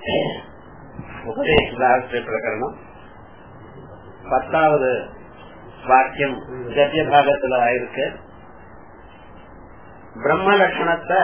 உபதேசாஸ்திர பிரகரணம் பத்தாவது வாக்கியம் கத்திய பாகத்துல ஆயிருக்கு பிரம்ம லட்சணத்தை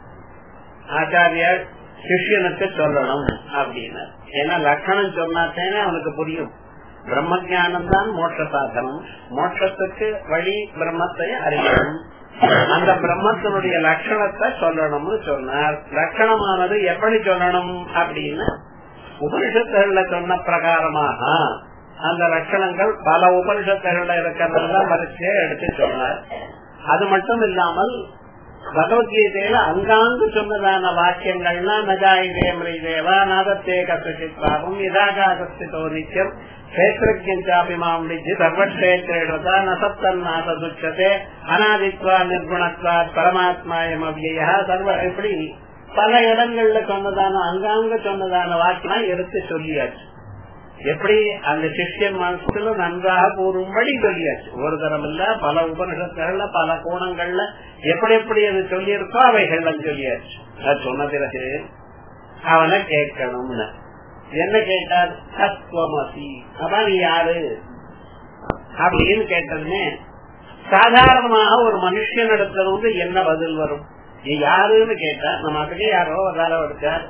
ஆச்சாரியார் சிஷியனுக்கு சொல்லணும் அப்படின்னு ஏன்னா லட்சணம் சொன்னாத்தேனே அவனுக்கு புரியும் பிரம்ம ஜானம் தான் மோட்ச சாதனம் மோட்சத்துக்கு வழி பிரம்மத்தை அறியணும் அந்த பிரம்மத்தினுடைய லட்சணத்தை சொல்லணும்னு சொன்னார் லட்சணமானது எப்படி சொல்லணும் அப்படின்னு உபனிஷத்துகள்ல சொன்ன பிரகாரமாக அந்த லட்சணங்கள் பல உபனிஷத்துகள்ல இருக்கிறதெல்லாம் வரிசையா எடுத்து சொன்னார் அது மட்டும் இல்லாமல் பகவத்கீதையில அங்காங்கு சொன்னதான வாக்கியங்கள்னா நஜாயிதேமரி தேவா நாதத்தே கசித் பாவம் இதாகாசித்தோ நித்தியம் கஷேத்திரஜாபிமாம் விஜி சர்வக்ஷேத்திரா நசத்தன்னாசதுச்சதே அனாதித்வா நிர்குணத்வா பரமாத்மாயம் அவ்யா சர்வ இப்படி பல இடங்கள்ல சொன்னதான அங்காங்க சொன்னதான வாக்கியம் எடுத்து சொல்லியாச்சு எப்படி அந்த சிஷ்யன் மனசுல நன்றாக கூறும்படி சொல்லியாச்சு ஒரு தரம் இல்ல பல உபனிஷத்துகள்ல பல கோணங்கள்ல எப்படி எப்படி அது சொல்லியிருக்கோ அவைகள்ல சொல்லியாச்சு அது சொன்ன பிறகு அவனை கேட்கணும்னு என்ன கேட்டார் தத்துவமசி அப்ப நீ யாரு அப்படின்னு கேட்டதுமே சாதாரணமாக ஒரு மனுஷன் இடத்துல வந்து என்ன பதில் வரும் நீ யாருன்னு கேட்டா நம்ம அதுக்கு யாரோ வராத எடுத்தார்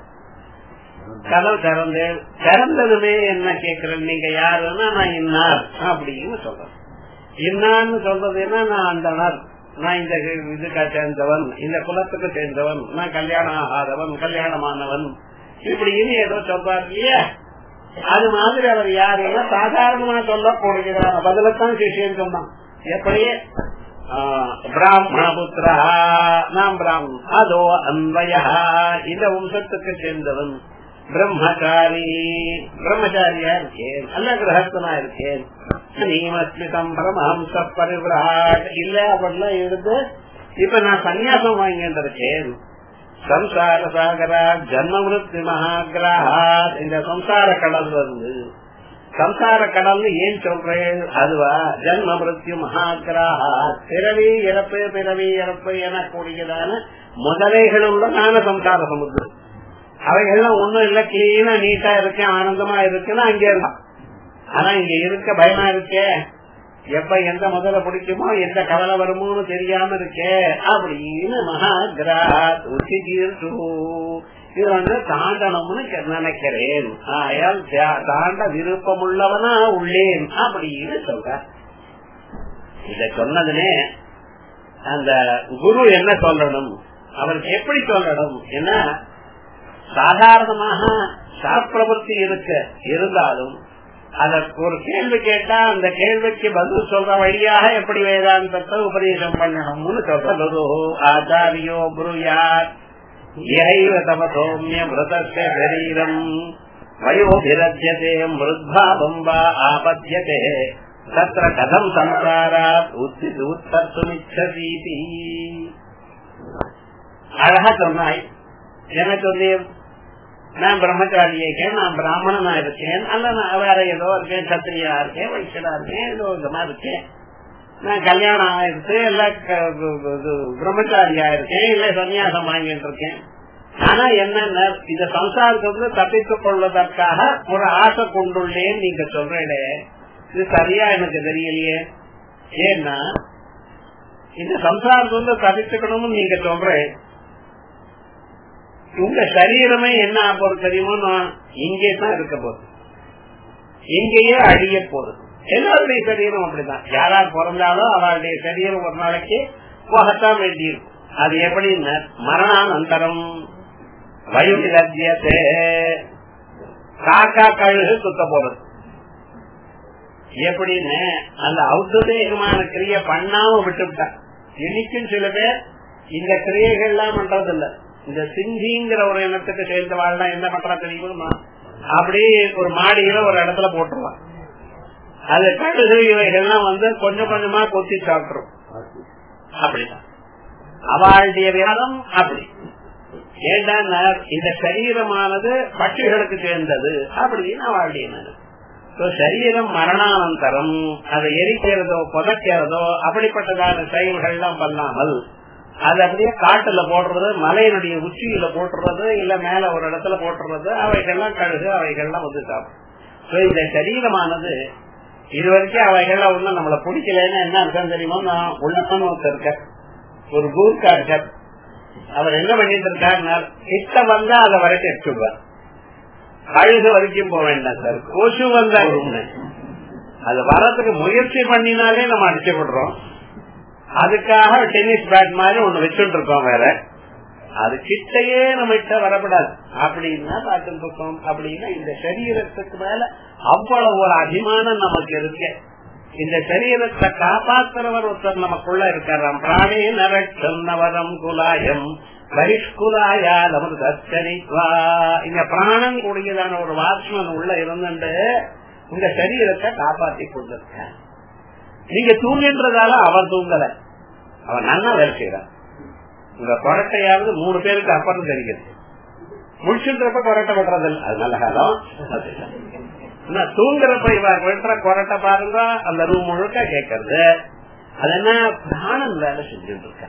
கதவு திறந்து திறந்ததுமே என்ன கேக்குறேன் நீங்க யாருன்னா நான் இன்னார் அப்படின்னு சொல்றேன் இன்னான்னு சொல்றதுன்னா நான் அந்தனர் நான் இந்த இதுக்கு சேர்ந்தவன் இந்த குலத்துக்கு சேர்ந்தவன் நான் கல்யாணம் ஆகாதவன் கல்யாணமானவன் இப்படின்னு ஏதோ சொல்றாரு இல்லையா அது மாதிரி அவர் யாருன்னா சாதாரணமா சொல்ல போடுகிறார் பதிலத்தான் சிஷியன் சொன்னான் எப்படி பிராமண புத்திரா நாம் பிராமணன் அதோ அன்பய இந்த வம்சத்துக்கு சேர்ந்தவன் பிரம்மச்சாரி பிரம்மச்சாரியா இருக்கேன் அல்ல கிரகஸ்தனா இருக்கேன் நீமஸ்மிதம் பரமஹம்ச பரிவிராட் இல்ல அப்படிலாம் எடுத்து இப்ப நான் சன்னியாசம் வாங்கிட்டு இருக்கேன் சம்சார சாகரா ஜன்ம மிருத்தி மகாகிரஹா இந்த சம்சார கடல் வந்து சம்சார கடல்னு ஏன் சொல்றேன் அதுவா ஜன்ம மிருத்யு மகாகிரஹா பிறவி இறப்பு பிறவி இறப்பு என கூடியதான முதலைகளுள்ளதான சம்சார சமுத்திரம் அவைகள்லாம் ஒண்ணும் இல்ல கிளீனா நீட்டா இருக்கேன் ஆனந்தமா இருக்குன்னா அங்க இருக்கும் ஆனா இங்க இருக்க பயமா இருக்கே எப்ப எந்த முதல்ல பிடிக்குமோ எந்த கவலை வருமோன்னு தெரியாம இருக்கே அப்படின்னு மகாகிராத் உச்சி இது வந்து தாண்டனம்னு நினைக்கிறேன் ஆயால் தாண்ட விருப்பம் உள்ளவனா உள்ளேன் அப்படின்னு சொல்ற இத சொன்னதுனே அந்த குரு என்ன சொல்லணும் அவருக்கு எப்படி சொல்லணும் என்ன சாதாரணமாக சாப்பிரவர்த்தி இருக்க இருந்தாலும் அதற்கு ஒரு கேள்வி கேட்டா அந்த கேள்விக்கு பதில் சொல்ற வழியாக எப்படி வேதாந்தத்தை உபதேசம் பண்ணணும்னு சொல்றது ஆச்சாரியோ புருயார் தமசோமிய மிருதஸ்ய சரீரம் வயோபிரஜ்யதே மிருத்பாவம் வா ஆபத்தியதே தத்திர கதம் சம்சாராத் உத்தர்த்துமிச்சதீதி அழகா சொன்னாய் என்ன சொல்லி நான் பிரம்மச்சாரியா இருக்கேன் நான் பிராமணனா இருக்கேன் அல்ல நான் வேற ஏதோ இருக்கேன் சத்திரியா இருக்கேன் வைசடா இருக்கேன் ஏதோ விதமா இருக்கேன் நான் கல்யாணம் ஆயிருக்கு இல்ல பிரம்மச்சாரியா இருக்கேன் இல்ல சன்னியாசம் வாங்கிட்டு இருக்கேன் ஆனா என்ன இந்த சம்சாரத்துல தப்பித்துக் கொள்வதற்காக ஒரு ஆசை கொண்டுள்ளேன் நீங்க சொல்றீங்களே இது சரியா எனக்கு தெரியலையே ஏன்னா இந்த சம்சாரத்துல தப்பிச்சுக்கணும்னு நீங்க சொல்றேன் உங்க சரீரமே என்ன போறது தெரியுமோ இங்கே தான் இருக்க போகுது இங்கேயே அழிய போகுது எல்லாருடைய சரீரம் அப்படிதான் யாரா பிறந்தாலும் அவருடைய சரீரம் ஒரு நாளைக்கு போகத்தான் வேண்டியிருக்கும் அது எப்படின்னு மரணானந்தரம் வயுலத்தியத்தே காக்கா கழுகு சுத்த போறது எப்படின்னு அந்த ஔத்ததேகமான கிரிய பண்ணாம விட்டுவிட்டான் இன்னைக்கும் சில பேர் இந்த கிரியைகள் எல்லாம் பண்றது இல்ல இந்த சிந்திங்கிற ஒரு இனத்துக்கு சேர்ந்த வாழ்லாம் என்ன பண்றா தெரியுமா அப்படியே ஒரு மாடியில ஒரு இடத்துல போட்டுருவான் அது கழுகு இவைகள்லாம் வந்து கொஞ்சம் கொஞ்சமா கொத்தி சாப்பிட்டுரும் அப்படிதான் அவளுடைய விரதம் அப்படி ஏண்டா இந்த சரீரமானது பட்சிகளுக்கு சேர்ந்தது அப்படின்னு அவளுடைய சரீரம் மரணானந்தரம் அதை எரிக்கிறதோ புதைக்கிறதோ அப்படிப்பட்டதான செயல்கள் எல்லாம் பண்ணாமல் அது அப்படியே காட்டுல போடுறது மலையினுடைய உச்சியில போட்டுறது இல்ல மேல ஒரு இடத்துல போட்டுறது அவைகள்லாம் கழுகு அவைகள்லாம் வந்து சாப்பிடும் இந்த சரீரமானது இது வரைக்கும் அவைகள்லாம் ஒண்ணும் நம்மள பிடிக்கலன்னு என்ன அர்த்தம் தெரியுமோ நான் உள்ளன்னு ஒருத்தர் இருக்க ஒரு கூர்க்கா இருக்கார் அவர் என்ன பண்ணிட்டு இருக்காருன்னா கிட்ட வந்தா அதை வரைக்கும் எடுத்துடுவார் கழுகு வரைக்கும் போக வேண்டாம் சார் கொசு வந்தா வரும்னு அது வரத்துக்கு முயற்சி பண்ணினாலே நம்ம அடிச்சுப்படுறோம் அதுக்காக டென்னிஸ் பேட் மாதிரி ஒண்ணு வச்சுட்டு இருக்கோம் வேற அது கிட்டையே நம்ம கிட்ட வரப்படாது அப்படின்னா பார்த்துட்டு இருக்கோம் அப்படின்னா இந்த சரீரத்துக்கு மேல அவ்வளவு ஒரு அபிமானம் நமக்கு இருக்கு இந்த சரீரத்தை காப்பாத்துறவர் ஒருத்தர் நமக்குள்ள இருக்காராம் பிராணே நரட்சன்னவரம் குலாயம் பரிஷ்குலாயாலம் தச்சரித்வா இந்த பிராணம் கூடியதான ஒரு வாட்ச்மன் உள்ள இருந்துட்டு இந்த சரீரத்தை காப்பாத்தி கொண்டிருக்க நீங்க தூங்கின்றதால அவர் தூங்கல அவர் நல்லா வேலை செய்யறார் உங்க கொரட்டையாவது மூணு பேருக்கு அப்புறம் தெரிகிறது முடிச்சுன்றப்ப கொரட்டை பண்றது அது நல்ல காலம் தூங்குறப்ப இவர் வெட்டுற கொரட்டை பாருங்க அந்த ரூம் முழுக்க கேட்கறது அது என்ன பிராணம் வேலை செஞ்சுட்டு இருக்க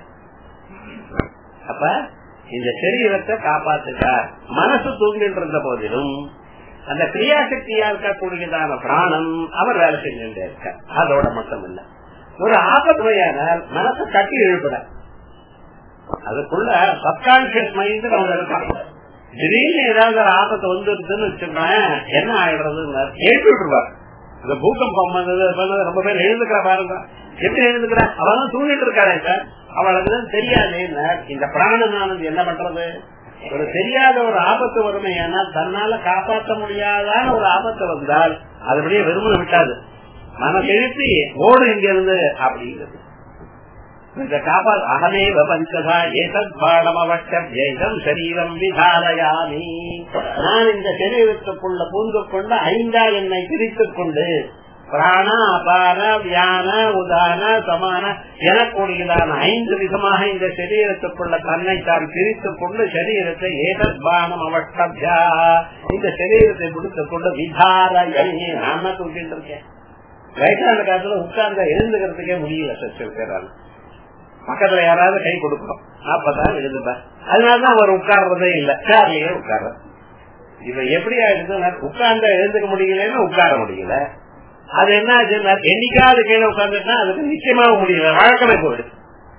அப்ப இந்த சரீரத்தை காப்பாத்துக்கார் மனசு தூங்கிட்டு இருந்த போதிலும் அந்த கிரியாசக்தியா இருக்கக்கூடியதான பிராணம் அவர் வேலை செஞ்சுட்டே இருக்க அதோட மட்டும் இல்ல ஒரு ஆபத்துவையானால் மனசை தட்டி எழுப்பட அதுக்குள்ள சப்கான்சியஸ் மைண்ட் அவங்க இருக்காங்க திடீர்னு ஏதாவது ஒரு ஆபத்து வந்துருதுன்னு வச்சுக்கோங்களேன் என்ன ஆயிடுறது எழுப்பி விட்டுருவார் இந்த பூகம்பம் வந்தது ரொம்ப பேர் எழுதுக்கிற பாருங்க எப்படி எழுதுக்கிறா அவன் தூங்கிட்டு இருக்காளே சார் அவளுக்கு தெரியாது இந்த பிராணனானது என்ன பண்றது ஒரு தெரியாத ஒரு ஆபத்து வறுமை ஆனால் தன்னால காப்பாற்ற முடியாதான ஒரு ஆபத்து வந்தால் அதுபடியே வெறுமனை விட்டாது மனசு எழுப்பி ஓடு இங்க இருந்து அப்படிங்கிறது இந்த காப்பா அகமேவ பஞ்சதா ஏதத் பாடமவட்டம் ஏதம் சரீரம் விதாலயாமி நான் இந்த சரீரத்துக்குள்ள பூந்து கொண்டு ஐந்தா என்னை பிரித்துக் கொண்டு பிராண அபார வியான உதான சமான எனக்கூடியதான ஐந்து விதமாக இந்த சரீரத்துக்குள்ள தன்னை தான் பிரித்துக் கொண்டு சரீரத்தை ஏதத் பானம் அவட்டபியா இந்த சரீரத்தை பிடித்துக் கொண்டு விதாரயமே நான் தான் தூக்கிட்டு இருக்கேன் வயசான காலத்துல உட்கார்ந்த எழுந்துக்கிறதுக்கே முடியல சச்சிருக்கிறாங்க பக்கத்துல யாராவது கை கொடுக்கணும் அப்பதான் எழுதுப்பேன் அதனாலதான் அவர் உட்கார்றதே இல்ல சேர்லயே உட்கார்ற இப்ப எப்படி ஆயிடுது உட்கார்ந்த எழுந்துக்க முடியலன்னா உட்கார முடியல அது என்ன ஆச்சுன்னா என்னைக்காவது கீழே உட்கார்ந்துட்டா அதுக்கு நிச்சயமாக முடியல வழக்கமே போயிடுது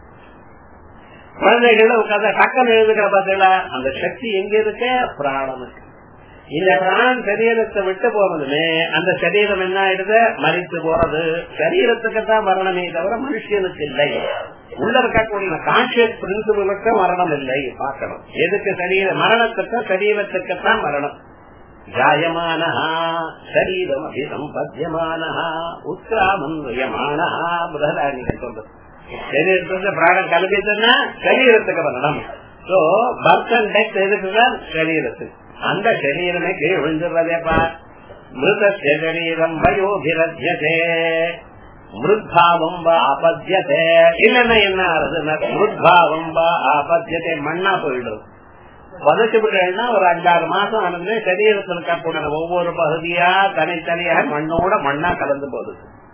குழந்தைகள் உட்கார்ந்த டக்குன்னு எழுதுக்கிற பார்த்தீங்களா அந்த சக்தி எங்க இருக்க பிராணம் இருக்கு இந்த பிராணம் சரீரத்தை விட்டு போறதுமே அந்த சரீரம் என்ன ஆயிடுது மறித்து போறது சரீரத்துக்கு தான் மரணமே தவிர மனுஷனுக்கு இல்லை உள்ள இருக்கக்கூடிய கான்சியஸ் பிரின்சிபலுக்கு மரணம் இல்லை பார்க்கணும் எதுக்கு சரீர மரணத்துக்கு சரீரத்துக்குத்தான் மரணம் ஜாயமான சரீரம் அபிசம்பத்தியமான உத்ராமன்யமான முதலாளிகள் சொல்றது சரீரத்துக்கு பிராணம் கலப்பிட்டுன்னா சரீரத்துக்கு மரணம் சோ பர்த் அண்ட் டெத் எதுக்குதான் சரீரத்துக்கு அந்த சரீரமே கீழ் விழுந்துடுறதேப்பா மிருத சரீரம் வயோபிரத்தியதே மிருத்பாவம் வா ஆபத்தியதே இல்லன்னா என்ன ஆகுதுன்னா மிருத்பாவம் வா ஆபத்தியதே மண்ணா போயிடும் புதைச்சு விடுறேன்னா ஒரு அஞ்சாறு மாசம் ஆனது சரீரத்தில் இருக்கக்கூடிய ஒவ்வொரு பகுதியா தனித்தனியாக மண்ணோட மண்ணா கலந்து போகுது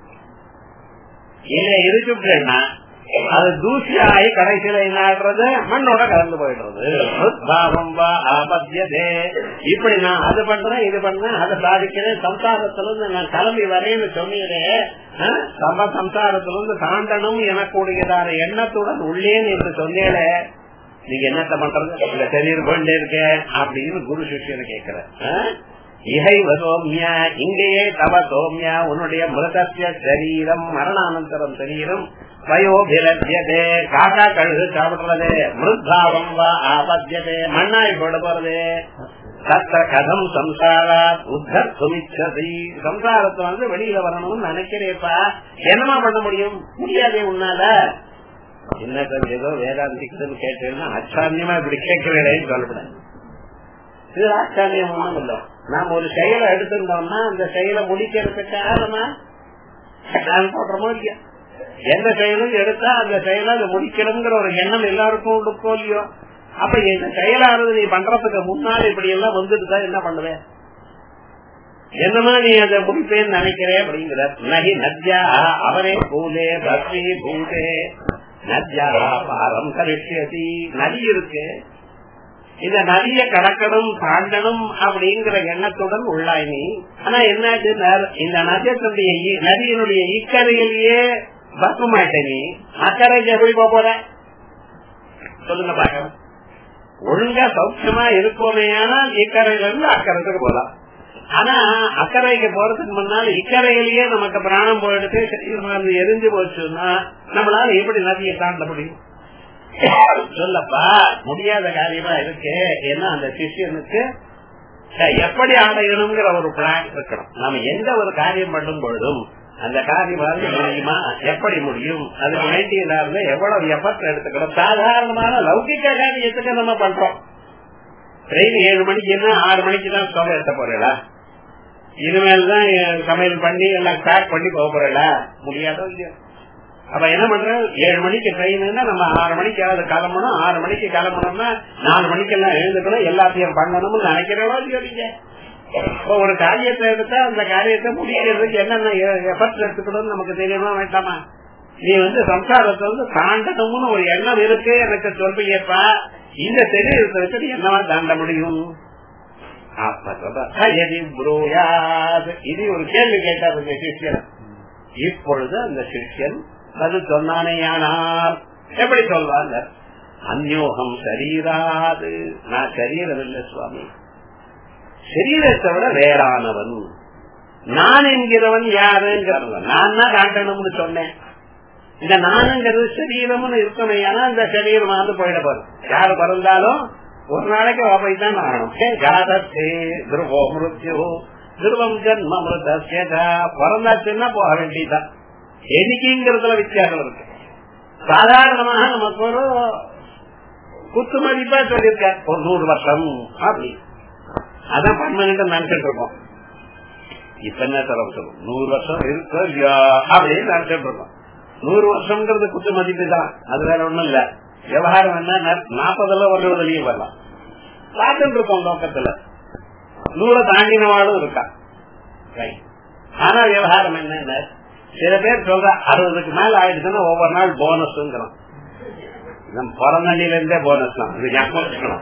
இல்ல இருக்குன்னா அது தூசியாகி கடைசியில என்ன ஆடுறது மண்ணோட கலந்து போயிடுறது ஆபத்தியதே இப்படி நான் அது பண்றேன் இது பண்றேன் அதை சாதிக்கிறேன் சம்சாரத்துல இருந்து நான் கிளம்பி வரேன்னு சொன்னீரே சம்ப சம்சாரத்துல இருந்து தாண்டனும் எனக்கூடியதான எண்ணத்துடன் உள்ளேன்னு என்று சொன்னேனே நீங்க என்னத்த பண்றது இந்த சரீரம் கொண்டே இருக்க அப்படின்னு குரு சிஷியனை கேட்கிற இகை சோமியா இங்கேயே தவ சோமியா உன்னுடைய மிருதத்திய சரீரம் மரணானந்தரம் சரீரம் வயோபிரத்தியதே காக்கா கழுகு சாப்பிடுறது மிருத்தாவம் வா ஆபத்தியதே மண்ணாய் போட போறது தத்த கதம் சம்சாரா உத்தர் சுமிச்சதி சம்சாரத்தை வந்து வெளியில வரணும்னு நினைக்கிறேப்பா என்னமா பண்ண முடியும் முடியாதே உன்னால என்ன ஏதோ வேதாந்திக்குதுன்னு கேட்டேன்னா அச்சாரியமா இப்படி கேட்கிறேன்னு சொல்லப்படாது இது ஆச்சாரியம் ஒண்ணும் இல்ல நாம ஒரு செயலை எடுத்திருந்தோம்னா அந்த செயலை முடிக்கிறதுக்காக நம்ம நான் போடுறோமோ இல்லையா எந்த செயலும் எடுத்தா அந்த செயலை அதை முடிக்கணுங்கிற ஒரு எண்ணம் எல்லாருக்கும் இருக்கோ இல்லையோ அப்ப இந்த செயலானது நீ பண்றதுக்கு முன்னாடி இப்படி எல்லாம் வந்துட்டுதான் என்ன பண்ணுவேன் என்னமா நீ அதை முடிப்பேன்னு நினைக்கிறேன் அப்படிங்கிற நகி நத்யா அவரே பூலே பக்தி பூதே நத்யா பாரம் கரிஷ்யதி நதி இருக்கு இந்த நதியை கடக்கணும் தாண்டணும் அப்படிங்கிற எண்ணத்துடன் உள்ளாய் நீ ஆனா என்னாச்சு இந்த நதியத்துடைய நதியினுடைய இக்கரையிலேயே பஸ்மாயிட்ட நீ அக்கறைக்கு எப்படி போக போற சொல்லுங்க பாக்கலாம் ஒழுங்கா சௌக்கியமா இருக்கோமே ஆனால் இக்கரையில இருந்து அக்கறைக்கு போலாம் ஆனா அக்கறைக்கு போறதுக்கு முன்னால் இக்கரையிலேயே நமக்கு பிராணம் போயிடுத்து எரிஞ்சு போச்சுன்னா நம்மளால எப்படி நதியை தாண்ட முடியும் சொல்லப்பா முடியாத காரியமா இருக்கு ஏன்னா அந்த சிஷியனுக்கு எப்படி அடையணுங்கிற ஒரு பிளான் இருக்கணும் நம்ம எந்த ஒரு காரியம் பண்ணும் பொழுதும் அந்த காரியம் முடியுமா எப்படி முடியும் அதுக்கு வேண்டியதாக எவ்வளவு எஃபர்ட் எடுத்துக்கணும் சாதாரணமான லௌகிக்க காரியத்துக்கு நம்ம பண்றோம் ட்ரெயின் ஏழு மணிக்கு என்ன ஆறு மணிக்கு தான் சோக எடுத்த போறீங்களா இனிமேல் தான் சமையல் பண்ணி எல்லாம் பேக் பண்ணி போக போறீங்களா முடியாதோ இல்லையோ அப்ப என்ன பண்றோம் ஏழு மணிக்கு ட்ரெயின்னா நம்ம ஆறு மணிக்கு ஏதாவது கிளம்பணும் ஆறு மணிக்கு கிளம்பணும்னா நாலு மணிக்கு எல்லாம் எழுந்துக்கணும் எல்லாத்தையும் பண்ணணும்னு நினைக்கிறோம் இல்லையோ ஒரு காரியத்தை எடுத்தா அந்த காரியத்தை முடிக்கிறதுக்கு என்னென்ன எஃபர்ட் எடுத்துக்கணும்னு நமக்கு தெரியுமா வேண்டாமா நீ வந்து சம்சாரத்தை வந்து தாண்டணும்னு ஒரு எண்ணம் இருக்கு எனக்கு சொல்றீங்கப்பா இந்த சரீரத்தை வச்சு என்னவா தாண்ட முடியும் இது ஒரு கேள்வி கேட்டார் இந்த சிஷியன் இப்பொழுது அந்த சிஷியன் அது சொன்னானேயானால் எப்படி சொல்வாங்க அந்யோகம் சரீராது நான் சரீரம் இல்லை சுவாமி சரீரத்தை விட வேறானவன் நான் என்கிறவன் யாருங்கிறவன் நான் தான் காட்டணும்னு சொன்னேன் இந்த நானுங்கிறது சரீரம்னு இருக்கணும் ஏன்னா இந்த சரீரம் வந்து போயிட போறோம் யாரு பிறந்தாலும் ஒரு நாளைக்கு போய் தான் ஆகணும் ஜாதத்தே துருவோ மிருத்யோ துருவம் ஜன்ம மிருதா பிறந்தாச்சுன்னா போக வேண்டியதான் எண்ணிக்கைங்கிறதுல வித்தியாசம் இருக்கு சாதாரணமாக நமக்கு ஒரு குத்து மதிப்பா சொல்லியிருக்கார் ஒரு நூறு வருஷம் அப்படி அதான் பர்மனண்ட் நினைச்சிட்டு இருக்கோம் இப்ப என்ன தரம் சொல்லும் நூறு வருஷம் இருக்கோ இல்லையா அப்படின்னு நினைச்சிட்டு இருக்கோம் நூறு வருஷம்ங்கிறது குத்து மதிப்பு தான் அது வேற ஒண்ணும் இல்ல விவகாரம் என்ன நாற்பதுல வருவதுலயும் வரலாம் பார்த்துட்டு இருக்கோம் நோக்கத்துல நூறை தாண்டினவாளும் இருக்கா ஆனா விவகாரம் என்ன சில பேர் சொல்ற அறுபதுக்கு மேல ஆயிடுச்சுன்னா ஒவ்வொரு நாள் போனஸ்ங்கிறோம் பிறந்தண்ணில இருந்தே போனஸ் தான் இது ஞாபகம்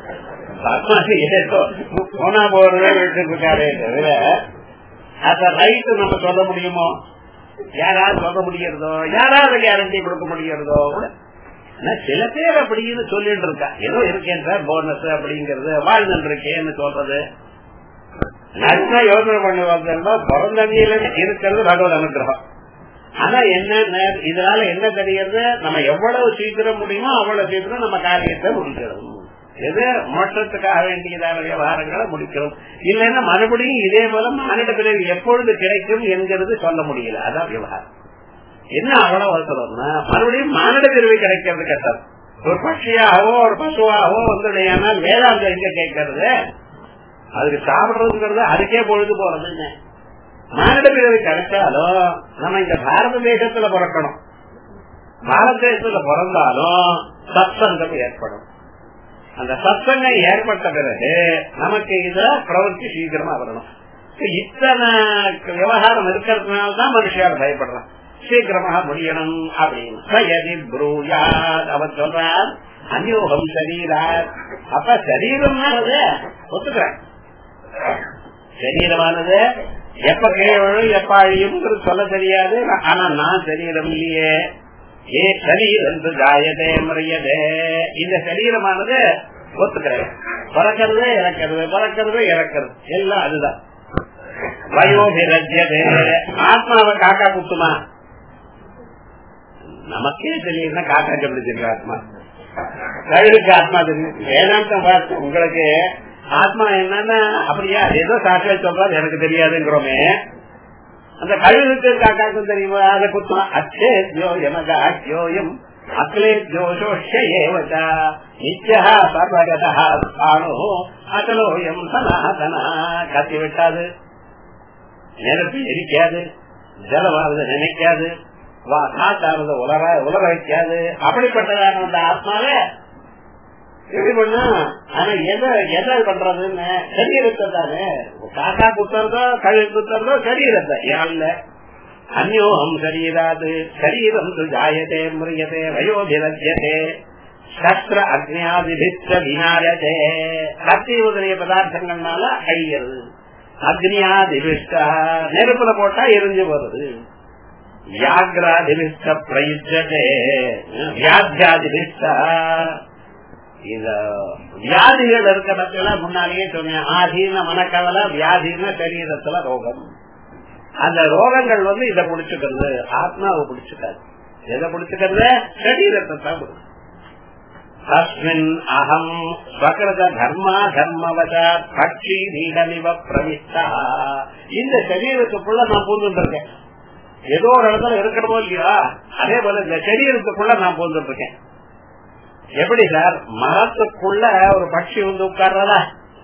போனா போறதே இருக்காரே தவிர அத ரைட்டு நம்ம சொல்ல முடியுமோ யாராவது சொல்ல முடியறதோ யாராவது கேரண்டி கொடுக்க முடியறதோ சில பேர் அப்படின்னு சொல்லிட்டு இருக்கா ஏதோ இருக்கேன் சார் போனஸ் அப்படிங்கறது வாழ்ந்து இருக்கேன்னு சொல்றது நல்லா யோசனை பண்ணி வந்தா பிறந்தண்ணியில இருக்கிறது பகவத் அனுகிரகம் ஆனா என்ன இதனால என்ன தெரியுது நம்ம எவ்வளவு சீக்கிரம் முடியுமோ அவ்வளவு சீக்கிரம் நம்ம காரியத்தை முடிக்கிறோம் எது மோட்டத்துக்காக வேண்டியதான விவகாரங்களை முடிக்கிறோம் இல்லைன்னா மறுபடியும் இதே போல மானிட பிறகு எப்பொழுது கிடைக்கும் என்கிறது சொல்ல முடியல அதான் விவகாரம் என்ன அவ்வளவு அவசரம்னா மறுபடியும் மானிட பிறவி கிடைக்கிறது கஷ்டம் ஒரு பட்சியாகவோ ஒரு பசுவாகவோ வந்து வேதாந்தம் எங்க கேட்கறது அதுக்கு சாப்பிடுறதுங்கிறது அதுக்கே பொழுது போறது மானிட பிறவி கிடைச்சாலும் நம்ம இந்த பாரத தேசத்துல பிறக்கணும் பாரத தேசத்துல பிறந்தாலும் சத்சங்கம் ஏற்படும் அந்த சத்சங்கம் ஏற்பட்ட பிறகு நமக்கு இத பிரவர்த்தி சீக்கிரமா வரணும் இத்தனை விவகாரம் இருக்கிறதுனாலதான் மனுஷியார் பயப்படுறான் சீக்கிரமாக முடியணும் அப்படின்னு அவர் சொல்றார் அந்யோகம் சரீரார் அப்ப சரீரம்னானது ஒத்துக்கிறேன் சரீரமானது எப்ப கீழும் எப்ப அழியும் சொல்ல தெரியாது ஆனா நான் சரீரம் இல்லையே ஏ சரீரம் ஜாயதே முறையதே இந்த சரீரமானது ஒத்துக்கிறேன் பறக்கிறது இறக்கிறது பறக்கிறது இறக்கிறது எல்லாம் அதுதான் வயோபிரஜதே ஆத்மாவை காக்கா குத்துமா நமக்கே தெரியுதுன்னா காக்கா கண்டுபிடிச்சிருக்க ஆத்மா கழுவுக்கு ஆத்மா தெரியும் வேதாந்தம் பார்த்து உங்களுக்கு ஆத்மா என்னன்னா அப்படியா ஏதோ சாக்கிய சொல்றாரு எனக்கு தெரியாதுங்கிறோமே அந்த கழுவுக்கு காக்காக்கும் தெரியுமா அதை குத்துமா அச்சே ஜோ எமகா ஜோயம் அக்லே ஜோஷோஷேவச்ச நிச்சயா சர்வகதா ஸ்தானோ அகலோயம் சனாதனா கத்தி விட்டாது நெருப்பு எரிக்காது ஜலமானது நினைக்காது காத்தானது உலர உலர வைக்காது அப்படிப்பட்டதான அந்த ஆத்மாவே எப்படி பண்ணா ஆனா எதை எதை பண்றதுன்னு சரீரத்தை தானே காக்கா குத்துறதோ கழுவி குத்துறதோ சரீரத்தை இல்ல அந்யோகம் சரீராது சரீரம் து ஜாயதே மிரியதே வயோபிரஜ்யதே சஸ்திர அக்னியாதிபித்த வினாரதே கத்தி முதலிய பதார்த்தங்கள்னால அழிகிறது அக்னியாதிபிஷ்டா நெருப்புல போட்டா எரிஞ்சு வருது வியாகிராதிபிஷ்ட பிரயுஜதே வியாத்தியாதிபிஷ்டா இந்த வியாதிகள் இருக்கிறதுல முன்னாலேயே சொன்னேன் ஆதீன மனக்கவலை வியாதீன சரீரத்துல ரோகம் அந்த ரோகங்கள் வந்து இதை பிடிச்சுக்கிறது ஆத்மாவை பிடிச்சுக்காது எதை பிடிச்சுக்கிறது சரீரத்தை தான் பிடிக்கும் தஸ்மின் அகம் ஸ்வகிருத தர்மா தர்மவச பட்சி நீடமிவ பிரவிஷ்டா இந்த சரீரத்துக்குள்ள நான் பூந்துட்டு இருக்கேன் ஏதோ ஒரு இடத்துல இருக்கணுமோ இல்லையா அதே போல இந்த சரீரத்துக்குள்ள நான் பூந்துட்டு இருக்கேன் எப்படி சார் மரத்துக்குள்ள ஒரு பட்சி வந்து உட்கார்றதா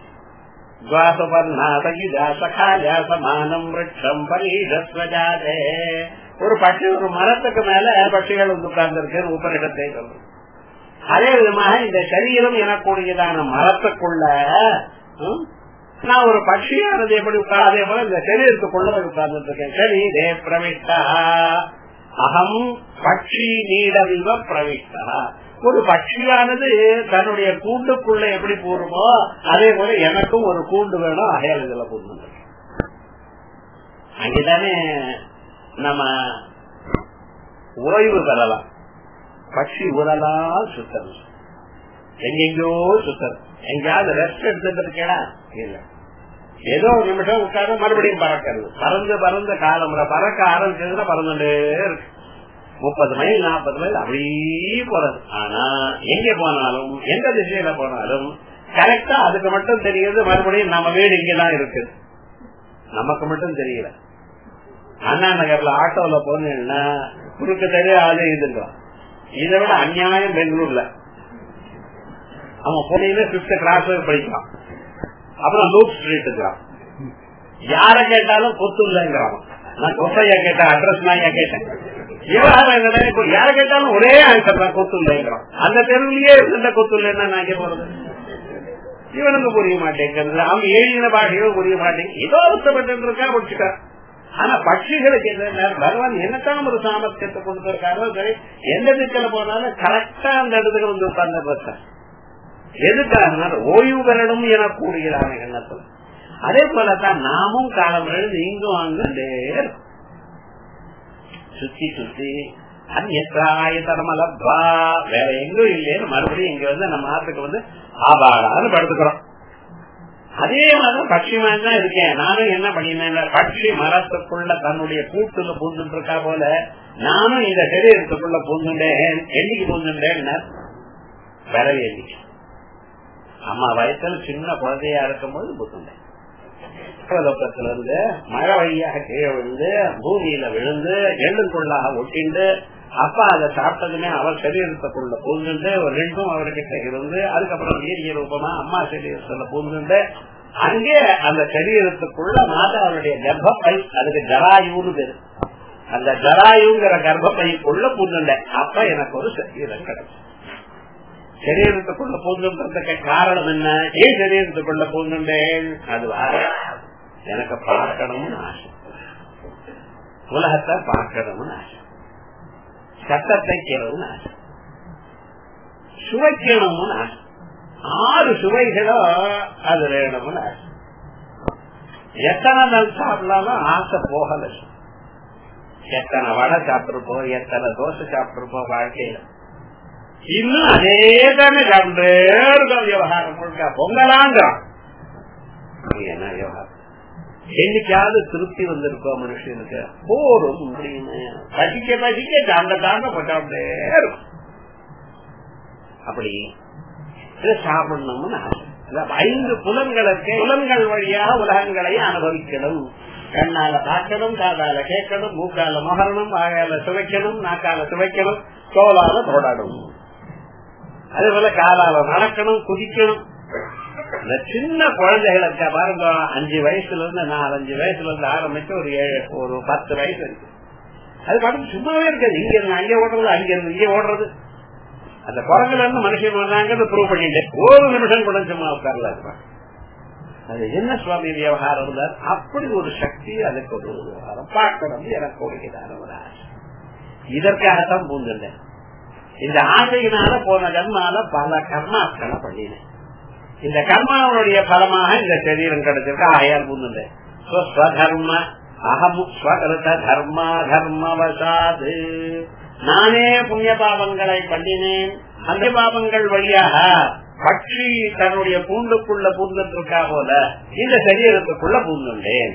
ஒரு பட்சி ஒரு மரத்துக்கு மேல பட்சிகள் வந்து உட்கார்ந்துருக்கு உபரிடத்தை சொல்றோம் அதே விதமாக இந்த சரீரம் எனக்கூடியதான மரத்துக்குள்ள நான் ஒரு பட்சியானது எப்படி உட்கார் அதே போல இந்த சரீரத்துக்குள்ள உட்கார்ந்துட்டு இருக்கேன் சரீரே பிரவிஷ்டா அகம் பட்சி நீடவிவ பிரவிஷ்டா ஒரு பட்சியானது தன்னுடைய கூண்டுக்குள்ள எப்படி போறமோ அதே போல எனக்கும் ஒரு கூண்டு வேணும் அகையால் இதுல போடணும் அங்கேதானே நம்ம ஓய்வு பெறலாம் பட்சி உரலா சுத்தம் எங்கெங்கோ சுத்தம் எங்கேயாவது ரெஸ்ட் எடுத்துட்டு இருக்கேனா இல்ல ஏதோ ஒரு நிமிஷம் உட்கார மறுபடியும் பறக்கிறது பறந்து பறந்து காலம் பறக்க ஆரம்பிச்சதுன்னா பறந்துட்டே இருக்கு முப்பது மைல் நாற்பது மைல் அப்படியே போறது ஆனா எங்க போனாலும் எந்த திசையில போனாலும் கரெக்டா அதுக்கு மட்டும் தெரியுது மறுபடியும் நம்ம வீடு இங்கதான் இருக்கு நமக்கு மட்டும் தெரியல அண்ணா நகர்ல ஆட்டோல போனீங்கன்னா குறுக்கு தெரிய ஆளு இதுங்க இதை விட அநியாயம் பெங்களூர்ல அவன் போனீங்கன்னா பிப்த் கிளாஸ் படிக்கலாம் அப்புறம் லூப் ஸ்ட்ரீட் இருக்கிறான் யார கேட்டாலும் கொத்துலங்கிறான் நான் கொத்தையா கேட்டேன் அட்ரஸ் நான் கேட்டேன் விவகாரம் இப்போ யார கேட்டாலும் ஒரே ஆன்சர் தான் கொத்துலங்கிறான் அந்த தெருவிலேயே இருந்த கொத்துலன்னா நான் இங்க போறது இவனுக்கு புரிய மாட்டேங்கிறது அவங்க எழுதின பாஷையும் புரிய மாட்டேங்குது ஏதோ அர்த்தப்பட்டு இருக்கா முடிச்சுட்டா ஆனா பட்சிகளுக்கு என்ன பகவான் என்னத்தான் ஒரு சாமர்த்தியத்தை கொடுத்திருக்காரோ சரி எந்த திக்கில போனாலும் கரெக்டா அந்த இடத்துக்கு வந்து உட்கார்ந்து பார்த்தேன் எதுக்காக ஓய்வு பெறணும் என கூறுகிறான எண்ணத்தில் அதே போலதான் நாமும் காலம் எழுந்து இங்கும் அங்கே சுத்தி சுத்தி அந்நியத்தாயதரமலப்பா வேற எங்கும் இல்லைன்னு மறுபடியும் இங்க வந்து நம்ம நாட்டுக்கு வந்து ஆபாடான்னு படுத்துக்கிறோம் அதே மாதிரி பட்சி மாதிரி தான் இருக்கேன் நானும் என்ன பண்ணினேன் பட்சி மரத்துக்குள்ள தன்னுடைய கூட்டுல பூந்துட்டு இருக்கா போல நானும் இந்த சரீரத்துக்குள்ள பூந்துட்டேன் என்னைக்கு பூந்துட்டேன் விரவி எண்ணிக்கை அம்மா வயசுல சின்ன குழந்தையா இருக்கும் போது பூந்துட்டேன் லோக்கத்துல இருந்து மழை வழியாக கீழே விழுந்து பூமியில விழுந்து எள்ளுக்குள்ளாக ஒட்டிண்டு அப்பா அதை சாப்பிட்டதுமே அவர் சரீரத்துக்குள்ள பூந்துண்டு ஒரு ரெண்டும் அவர்கிட்ட இருந்து அதுக்கப்புறம் வீரிய ரூபமா அம்மா சரீரத்துல பூந்துண்டு அங்கே அந்த சரீரத்துக்குள்ள மாதாவுடைய கர்ப்பப்பை அதுக்கு ஜராயுன்னு பேரு அந்த ஜராயுங்கிற கர்ப்பப்பைக்குள்ள பூந்துண்டேன் அப்ப எனக்கு ஒரு சரீரம் கிடைக்கும் சரீரத்துக்குள்ள பூந்துன்றதுக்கு காரணம் என்ன ஏன் சரீரத்துக்குள்ள பூந்துண்டேன் அது எனக்கு பார்க்கணும்னு ஆசை உலகத்தை பார்க்கணும்னு ஆசை சட்டத்தை கேளணும்னு ஆசை சுவைக்கணும்னு ஆசை ஆறு சுவைகளோ அது வேணும்னு ஆசை எத்தனை நாள் சாப்பிடலாலும் ஆசை போகல எத்தனை வடை சாப்பிட்டுருப்போம் எத்தனை தோசை சாப்பிட்டுருப்போம் வாழ்க்கையில இன்னும் அதே தானே சாப்பிட்டே இருக்கோம் விவகாரம் முழுக்க பொங்கலாங்கிறான் என்ன விவகாரம் என்னைக்காவது திருப்தி வந்திருக்கோம் மனுஷனுக்கு போரும் அப்படின்னு பசிக்க பசிக்க தாண்ட தாண்ட போட்டாண்டே இருக்கும் அப்படி இதை சாப்பிடணும்னு ஆசை ஐந்து புலன்களுக்கு புலன்கள் வழியாக உலகங்களை அனுபவிக்கணும் கண்ணால பார்க்கணும் காதால கேட்கணும் மூக்கால முகரணும் வாயால சுவைக்கணும் நாக்கால சுவைக்கணும் தோலால தொடரும் அதே போல காலால நடக்கணும் குதிக்கணும் இந்த சின்ன குழந்தைகளுக்கு பாருங்க அஞ்சு வயசுல இருந்து நாலஞ்சு வயசுல இருந்து ஆரம்பிச்சு ஒரு ஏழு ஒரு பத்து வயசு இருக்கு அது பாட்டு சும்மாவே இருக்காது இங்க இருந்து அங்கே ஓடுறது அங்க இருந்து இங்கே ஓடுறது அந்த குரங்குல இருந்து மனுஷன் வந்தாங்கன்னு ப்ரூவ் பண்ணிட்டேன் ஒரு நிமிஷம் கூட சும்மா உட்காரல அது என்ன சுவாமி விவகாரம் தான் அப்படி ஒரு சக்தி அதுக்கு ஒரு விவகாரம் பார்க்கணும் எனக்கு கொடுக்கிறார் ஒரு ஆசை இதற்காகத்தான் பூந்துட்டேன் இந்த ஆசையினால போன ஜன்மால பல கர்மாக்களை பண்ணினேன் இந்த கர்மாவுடைய பலமாக இந்த சரீரம் கிடைச்சிருக்கு ஆயால் பூந்துட்டேன் ஸ்வதர்ம அகம் ஸ்வகிருத தர்மா தர்மவசாது நானே புண்ணிய பாவங்களை பண்ணினேன் அந்த பாவங்கள் வழியாக பட்சி தன்னுடைய பூண்டுக்குள்ள பூந்துட்டு இருக்கா போல இந்த சரீரத்துக்குள்ள பூந்துட்டேன்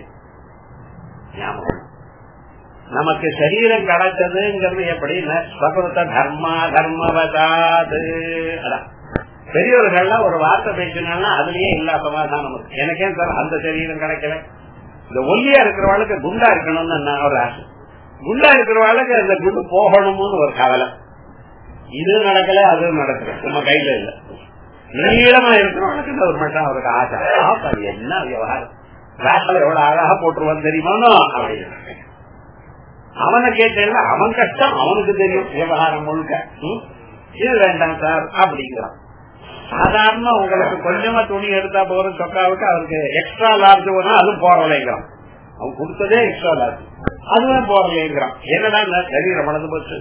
ஞாபகம் நமக்கு சரீரம் கிடைச்சதுங்கிறது எப்படின்னா ஸ்வகிருத்த தர்மா தர்மவசாது அதான் பெரியவர்கள்லாம் ஒரு வார்த்தை பேசினா அதுலயே இல்லா சமாதானம் இருக்கு எனக்கே சார் அந்த சரீரம் கிடைக்கல இந்த ஒல்லியா இருக்கிறவாளுக்கு குண்டா இருக்கணும்னு நான் ஒரு ஆசை குண்டா இருக்கிறவாளுக்கு அந்த குண்டு போகணும்னு ஒரு கவலை இது நடக்கல அதுவும் நடக்கல நம்ம கையில இல்ல நீளமா இருக்கிறவனுக்கு இந்த ஒரு மட்டும் அவருக்கு ஆசை ஆப்பா, என்ன விவகாரம் ராட்டில் எவ்வளவு அழகா போட்டுருவான் தெரியுமானோ அப்படின்னு அவனை கேட்டேன்னா அவன் கஷ்டம் அவனுக்கு தெரியும் விவகாரம் முழுக்க ம்? இது வேண்டாம் சார் அப்படிங்கிறான் சாதாரண உங்களுக்கு கொஞ்சமா துணி எடுத்தா போற சொக்காவுக்கு அவருக்கு எக்ஸ்ட்ரா லார்ஜ் வேணும் அதுவும் போறலைங்கிறான் அவன் கொடுத்ததே எக்ஸ்ட்ரா லார்ஜ் அதுவும் போறலைங்கிறான் என்னடா சரீரம் வளர்ந்து போச்சு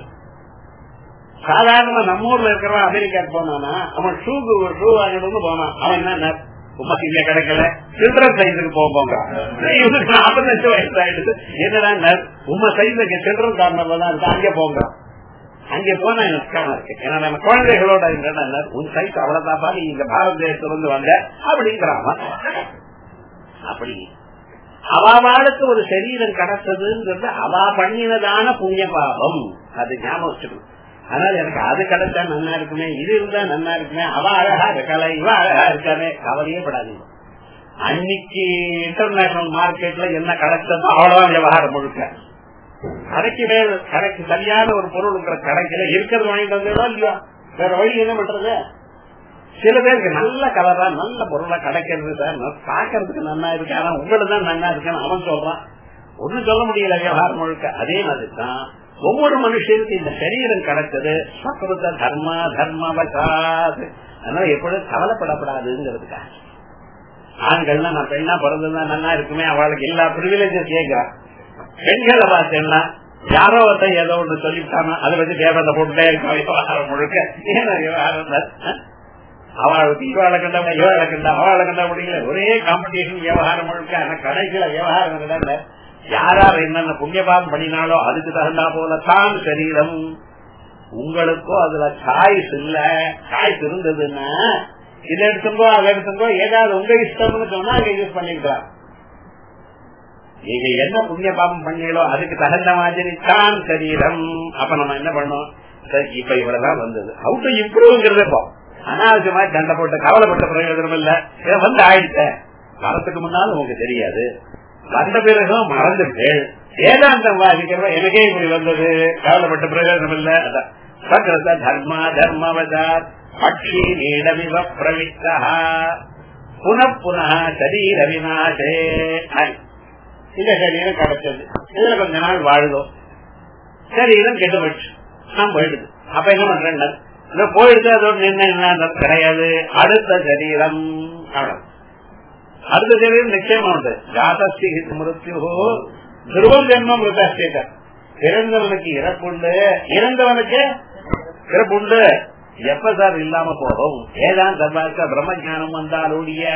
சாதாரண நம்ம ஊர்ல இருக்கிறவன் அமெரிக்காக்கு போனானா அவன் ஷூக்கு ஒரு ஷூ வாங்கணும்னு போனான் அவன் என்ன உமக்கு இங்க கிடைக்கல சில்ட்ரன் சைஸுக்கு போங்க இவனுக்கு நாற்பத்தஞ்சு வயசு ஆயிடுது என்னடா உம சைஸுக்கு சில்ட்ரன் கார்னர்ல தான் இருக்கு அங்கே போங்க அங்கே போனா எனக்கு கஷ்டமா இருக்கு ஏன்னா நம்ம குழந்தைகளோட இருந்தா உன் சைஸ் அவ்வளவுதாப்பா நீ இந்த பாரத தேசத்திலிருந்து வந்த அப்படிங்கிறான் அப்படி அவாளுக்கு ஒரு சரீரம் கிடைச்சதுங்கிறது அவா பண்ணினதான புண்ணிய பாபம் அது ஞாபகம் வச்சுக்கணும் அதனால எனக்கு அது கிடைச்சா நன்னா இருக்குமே இது இருந்தா நன்னா இருக்குமே அவ அழகா இருக்கல இவ அழகா இருக்கானே கவலையே படாதீங்க அன்னைக்கு இன்டர்நேஷனல் மார்க்கெட்ல என்ன கிடைச்சதோ அவ்வளவுதான் விவகாரம் முழுக்க கடைக்கு மேல கடைக்கு சரியான ஒரு பொருள் இருக்கிற கடைக்கில இருக்கிறது வாங்கிட்டு வந்ததோ இல்லையா வேற வழி என்ன பண்றது சில பேருக்கு நல்ல கலரா நல்ல பொருளா கிடைக்கிறது சார் பாக்குறதுக்கு நன்னா இருக்கு ஆனா உங்களுக்கு தான் நன்னா இருக்குன்னு அவன் சொல்றான் ஒண்ணும் சொல்ல முடியல விவகாரம் முழுக்க அதே மாதிரி தான் ஒவ்வொரு மனுஷனுக்கு இந்த சரீரம் கிடைச்சது சக்கரத்த தர்ம தர்மவசாது அதனால எப்பொழுதும் கவலைப்படப்படாதுங்கிறதுக்காக ஆண்கள்லாம் நான் பெண்ணா பிறந்ததுதான் நல்லா இருக்குமே அவளுக்கு எல்லா பிரிவிலேஜும் கேட்கிறான் பெண்களை பார்த்தேன்னா யாரோ ஒருத்தன் ஏதோ ஒன்று சொல்லிவிட்டானா அதை வச்சு தேவத்தை போட்டுட்டே இருக்கா விவகாரம் முழுக்க ஏன்னா விவகாரம் அவளுக்கு இவாளை கண்டா இவாளை கண்டா அவளை கண்டா முடியல ஒரே காம்படிஷன் விவகாரம் முழுக்க ஆனா கடைசியில விவகாரம் நடந்த யாரார் என்னென்ன புண்ணியபாகம் பண்ணினாலோ அதுக்கு தகுந்தா போல தான் சரீரம் உங்களுக்கோ அதுல சாய்ஸ் இல்ல சாய்ஸ் இருந்ததுன்னா இதை எடுத்துங்கோ அதை எடுத்துங்கோ ஏதாவது உங்க இஷ்டம்னு சொன்னா அங்க யூஸ் பண்ணிக்கலாம் நீங்க என்ன புண்ணிய பாபம் பண்ணீங்களோ அதுக்கு தகுந்த மாதிரி தான் சரீரம் அப்ப நம்ம என்ன பண்ணோம் சரி இப்ப இவ்வளவுதான் வந்தது ஹவு டு இம்ப்ரூவ்ங்கிறது இப்போ அனாவசியமா சண்டை போட்டு கவலைப்பட்ட பிரயோஜனம் இல்ல இதை வந்து ஆயிடுச்சேன் வரத்துக்கு முன்னாலும் உங்களுக்கு தெரியாது வந்த பிறகும் மறந்துட்டு வேதாந்தம் வாசிக்கிறவ எனக்கே இப்படி வந்தது கவலைப்பட்ட பிரயோஜனம் இல்ல சக்கரத தர்மா தர்மவதார் பட்சி நீடமிவ பிரவித்தா புன புன சரீர விநாசே இந்த சரீரம் கிடைச்சது இதுல கொஞ்ச நாள் வாழ்ந்தோம் சரீரம் கெட்டு போயிடுச்சு நான் போயிடுது அப்ப என்ன பண்றேன் போயிடுது அதோட நின்று என்ன கிடையாது அடுத்த சரீரம் அவ்வளவு அடுத்த சரீரம் நிச்சயமா உண்டு ஜாதஸ்தி மிருத்யு துருவம் ஜென்மம் மிருதாஸ்திக பிறந்தவனுக்கு இறப்புண்டு இறந்தவனுக்கு இறப்புண்டு எப்ப சார் இல்லாம போகும் ஏதான் சம்பாதிக்க பிரம்ம ஜானம் வந்தாலுடைய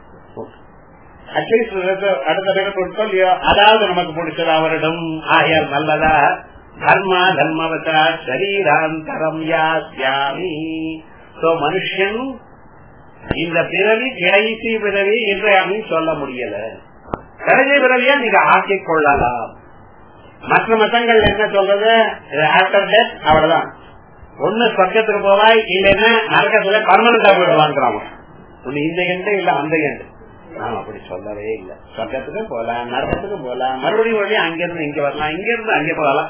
அட்லீஸ்ட் அடுத்த பிறப்பு இல்லையோ அதாவது நமக்கு பிடிச்சது அவரிடம் ஆயார் நல்லதா தர்மா தர்மவதா சரீராந்தரம் யாமி மனுஷன் இந்த பிறவி கடைசி பிறவி என்று அப்படின்னு சொல்ல முடியல கடைசி பிறவியா நீங்க ஆக்கிக் கொள்ளலாம் மற்ற மதங்கள் என்ன சொல்றது ஆஃப்டர் டெத் அவ்வளவுதான் ஒண்ணு சொர்க்கத்துக்கு போவாய் இல்லைன்னா நரக்கத்துல பர்மனண்டா போயிடுவாங்கிறாங்க ஒண்ணு இந்த கண்டு இல்ல அந்த கண்டு நாம அப்படி சொல்லவே இல்லை சொர்க்கத்துக்கும் போகலாம் நரகத்துக்கும் போகலாம் மறுபடியும் மறுபடியும் அங்கிருந்து இங்க வரலாம் இங்க இருந்து அங்கே போகலாம்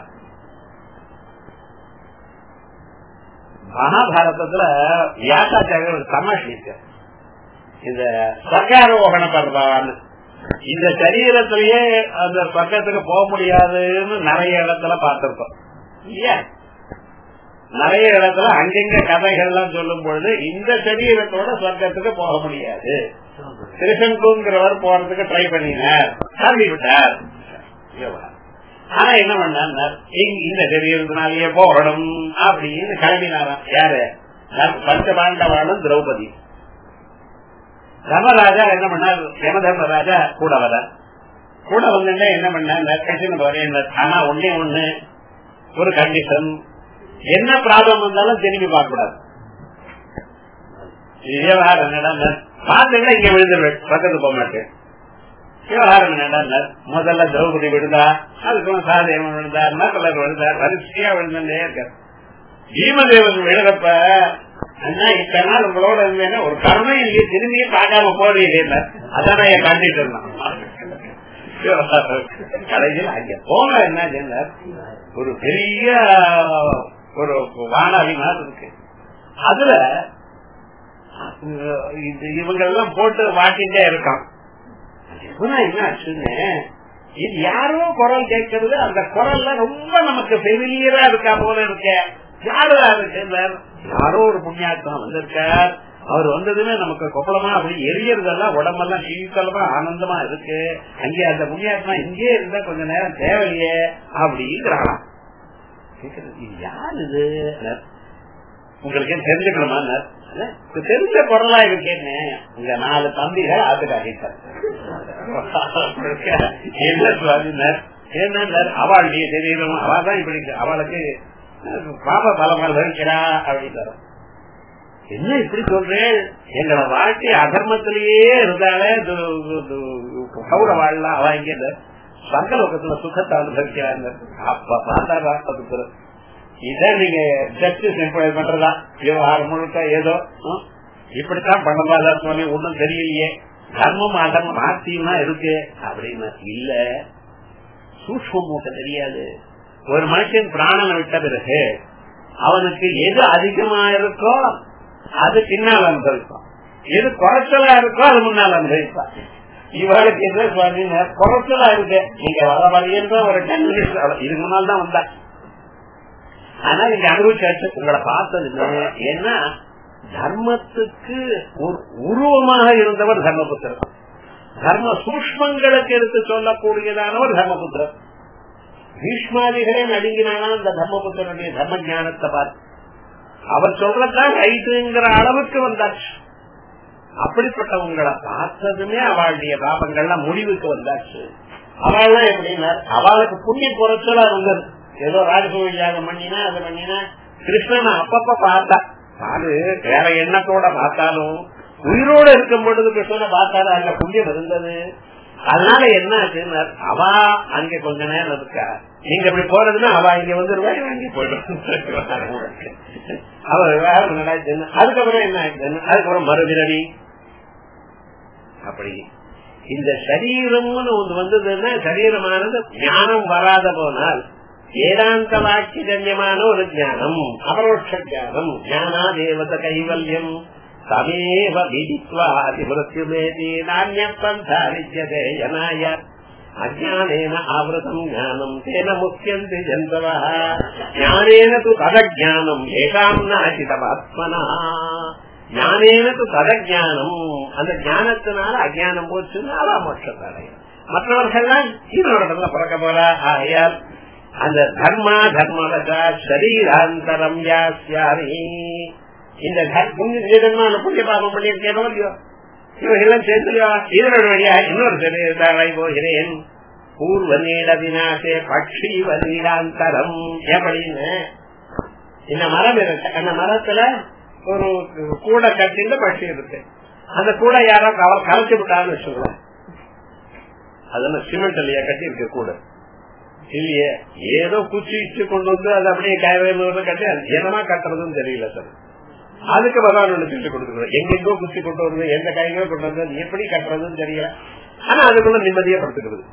மகாபாரதத்துல வியாசாச்சாரியர் ஒரு தமாஷ் இருக்கு இந்த சர்க்காரோகண பண்றான்னு இந்த சரீரத்திலேயே அந்த பக்கத்துக்கு போக முடியாதுன்னு நிறைய இடத்துல பார்த்திருக்கோம் இல்லையா நிறைய இடத்துல அங்கங்க கதைகள்லாம் சொல்லும் பொழுது இந்த சரீரத்தோட சொர்க்கத்துக்கு போக முடியாது திருசங்குங்கிறவர் போறதுக்கு ட்ரை பண்ணினார் தள்ளி விட்டார் ஆனா என்ன பண்ணார் இந்த தெரியறதுனாலயே போகணும் அப்படின்னு கிளம்பினாராம் யாரு பஞ்ச பாண்டவாளும் திரௌபதி தர்மராஜா என்ன பண்ணார் யம தர்மராஜா கூட வர கூட வந்து என்ன பண்ணார் ஆனா ஒன்னே ஒண்ணு ஒரு கண்டிஷன் என்ன ப்ராப்ளம் வந்தாலும் திரும்பி பார்க்க கூடாது விவகாரம் என்னடா பார்த்தீங்கன்னா இங்க விழுந்துருவேன் பக்கத்து போக மாட்டேன் விவகாரம் என்னடா முதல்ல திரௌபதி விழுந்தா அதுக்கு சாதேவன் விழுந்தார் நக்கலர் விழுந்தார் வரிசையா விழுந்துட்டே இருக்க பீமதேவன் விழுறப்ப அண்ணா இத்தனை நாள் உங்களோட இருந்தேன்னா ஒரு கருணை நீங்க திரும்பியே பார்க்காம போறீங்க அதான் என் கண்டிட்டு இருந்தான் கடைசியில் அங்க போன என்ன செய்தார் ஒரு பெரிய ஒரு வானாவி மாதிரி இருக்கு அதுல இவங்க எல்லாம் போட்டு வாட்டிட்டே இருக்கான் என்ன ஆச்சுன்னு இது யாரோ குரல் கேட்கறது அந்த குரல்ல ரொம்ப நமக்கு பெரியரா இருக்கா போல இருக்க யாரா இருக்கு யாரோ ஒரு புண்ணியாத்மா வந்திருக்கார் அவர் வந்ததுமே நமக்கு கொப்பளமா அப்படி எரியறதெல்லாம் உடம்பெல்லாம் சீக்கிரமா ஆனந்தமா இருக்கு அங்கே அந்த புண்ணியாத்மா இங்கே இருந்தா கொஞ்ச நேரம் தேவையே அப்படிங்கிறாளாம் இது யார் இது உங்களுக்கு தெரிஞ்சுக்கணுமா தெரிஞ்ச பொருளா இருக்கேன்னு உங்க நாலு தம்பிகள் ஆத்துக்காரிட்டார் என்ன சுவாமினர் என்ன அவளுடைய தெரியணும் அவள் தான் இப்படி அவளுக்கு பாப பலமல் வகிக்கிறா அப்படின்னு என்ன இப்படி சொல்றேன் எங்களை வாழ்க்கை அதர்மத்திலேயே இருந்தாலே கௌர வாழலாம் அவ இங்க சங்கலோகத்துல சுகத்தை அனுபவிக்கிறாங்க அப்ப பார்த்தா இத நீங்க ஜஸ்டிஸ் எம்ப்ளாய் பண்றதா விவகாரம் முழுக்க ஏதோ இப்படித்தான் பண்ணதா சொல்லி ஒண்ணும் தெரியலையே தர்மம் அதர்மம் ஆத்தியமா இருக்கு அப்படின்னு இல்ல சூக்ம மூட்டை தெரியாது ஒரு மனுஷன் பிராணனை விட்ட பிறகு அவனுக்கு எது அதிகமா இருக்கோ அது பின்னால் அனுபவிப்பான் எது குறைச்சலா இருக்கோ அது முன்னால் அனுபவிப்பான் இவளுக்கு என்ன சுவாமி குறைச்சலா இருக்கு நீங்க வர வரையும் ஒரு டென் மினிட்ஸ் இதுக்கு முன்னால் தான் வந்தா ஆனா நீங்க அனுபவிச்சாச்சு உங்களை பார்த்தது ஏன்னா தர்மத்துக்கு ஒரு உருவமாக இருந்தவர் தர்மபுத்திரர் தர்ம சூஷ்மங்களுக்கு எடுத்து சொல்லக்கூடியதானவர் தர்மபுத்திரர் பீஷ்மாதிகளே நடுங்கினானா அந்த தர்மபுத்திரனுடைய தர்ம ஞானத்தை பார்த்து அவர் சொல்றதுதான் ரைட்டுங்கிற அளவுக்கு வந்தாச்சு அப்படிப்பட்டவங்களை பார்த்ததுமே அவளுடைய பாபங்கள்லாம் முடிவுக்கு வந்தாச்சு அவள்லாம் எப்படின்னா அவளுக்கு புண்ணிய குறைச்சலா இருந்தது ஏதோ ராஜகோவில் யாகம் பண்ணினா அது பண்ணினா கிருஷ்ணனை அப்பப்ப பார்த்தா அது வேற எண்ணத்தோட பார்த்தாலும் உயிரோட இருக்கும் பொழுது கிருஷ்ணனை பார்த்தாலும் அங்க புண்ணியம் இருந்தது அதனால என்ன ஆச்சுன்னா அவ அங்க கொஞ்ச நேரம் இருக்கா நீங்க இப்படி போறதுன்னா அவ இங்க வந்துருவா வாங்கி போயிடும் அவர் வேற நடாச்சுன்னு அதுக்கப்புறம் என்ன ஆச்சுன்னு அதுக்கப்புறம் மறுபிறவி அப்படி இந்த சரீரம்னு ஒன்று வந்ததுன்னா சரீரமானது ஞானம் வராத போனால் வேதாந்த வாக்கியஜன்யமான ஒரு ஞானம் அபரோட்ச ஞானம் ஞானா தேவத கைவல்யம் தமேவ விதித்வா அதிமிருத்யுமேதி நானிய பந்தா வித்யதே ஜனாய அஜானேன ஆவృతం ஞானம் தேன முக்கியந்தி ஜந்தவ ஞானேன து ததஜானம் ஏகாம் நாசிதமாத்மனா ஞானேன து ததஜானம் அந்த ஞானத்தினால அஜானம் போச்சுன்னா அவ மோட்சத்தை அடையும் மற்றவர்கள்லாம் ஈரோடத்துல பிறக்க போல ஆகையால் அந்த தர்மா தர்மவதா சரீராந்தரம் யாசியாமி இந்த புண்ணியமான புண்ணிய பாபம் பண்ணியிருக்கேனோ இல்லையோ இவர்களெல்லாம் சேர்த்துலையோ இதனோட வழியா இன்னொரு சரீரத்தாவை போகிறேன் பூர்வ நீட வினாசே பட்சி வலீடாந்தரம் எப்படின்னு இந்த மரம் இருக்கு அந்த மரத்துல ஒரு கூடை கட்டிட்டு பட்சி இருக்கு அந்த கூடை யாரோ கலைச்சு விட்டான்னு வச்சுக்கோங்க அதெல்லாம் சிமெண்ட் இல்லையா கட்டி இருக்க கூடை இல்லையே ஏதோ குச்சி இச்சு கொண்டு வந்து அது அப்படியே காயவே கட்டி என்னமா கட்டுறதுன்னு தெரியல சார் அதுக்கு பகவான் ஒண்ணு சொல்லி கொடுக்குறது எங்கெங்கோ குச்சி கொண்டு வருது எந்த காய்கோ கொண்டு வந்து எப்படி கட்டுறதுன்னு தெரியல ஆனா அதுக்குள்ள நிம்மதியா படுத்துக்கிறது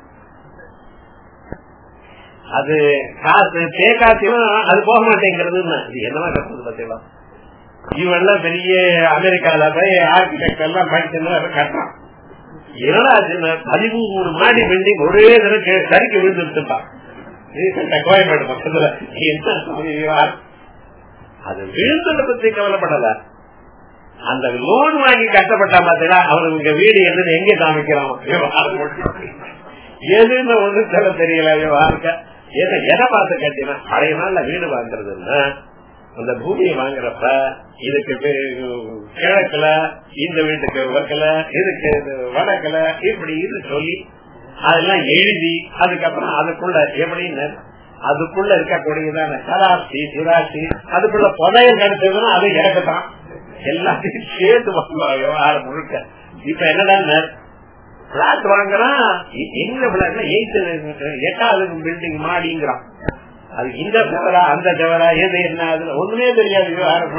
அது காசு தேக்காத்தியும் அது போக மாட்டேங்கிறதுன்னு இது என்னமா கட்டுறது பார்த்தீங்களா இவெல்லாம் பெரிய அமெரிக்கால போய் ஆர்கிடெக்ட் எல்லாம் படிச்சுன்னு கட்டுறான் என்னடா பதிமூணு மாடி பில்டிங் ஒரே தடவை சரிக்கு விழுந்துருச்சுட்டான் கோயம்பேடு பக்கத்துல என்ன அது விழுந்ததை பத்தி கவலைப்படல அந்த லோன் வாங்கி கஷ்டப்பட்டா பாத்தீங்களா அவனுக்கு இங்க வீடு எதுன்னு எங்க காமிக்கிறான் எதுன்னு ஒண்ணு சொல்ல தெரியல விவகாரக்க எதை எதை பார்த்து கட்டினா பழைய நாள்ல வீடு வாங்குறதுன்னா அந்த பூமியை வாங்குறப்ப இதுக்கு கிழக்குல இந்த வீட்டுக்கு வக்கல இதுக்கு வடக்குல இப்படி இது சொல்லி அதெல்லாம் எழுதி அதுக்கப்புறம் அதுக்குள்ள எப்படின்னு அதுக்குள்ள இருக்கக்கூடியதான கராசி சிராசி அதுக்குள்ள புதையம் கிடைச்சதுன்னா அது இறக்கத்தான் எல்லாத்தையும் சேர்த்து வாங்குவாங்க விவகாரம் முழுக்க இப்ப என்னடா பிளாட் வாங்குறான் எங்க பிளாட்னா எயித்து எட்டாவது பில்டிங் மாடிங்கிறான் அது இந்த தவறா அந்த தவறா எது என்ன அதுல ஒண்ணுமே தெரியாது விவகாரம்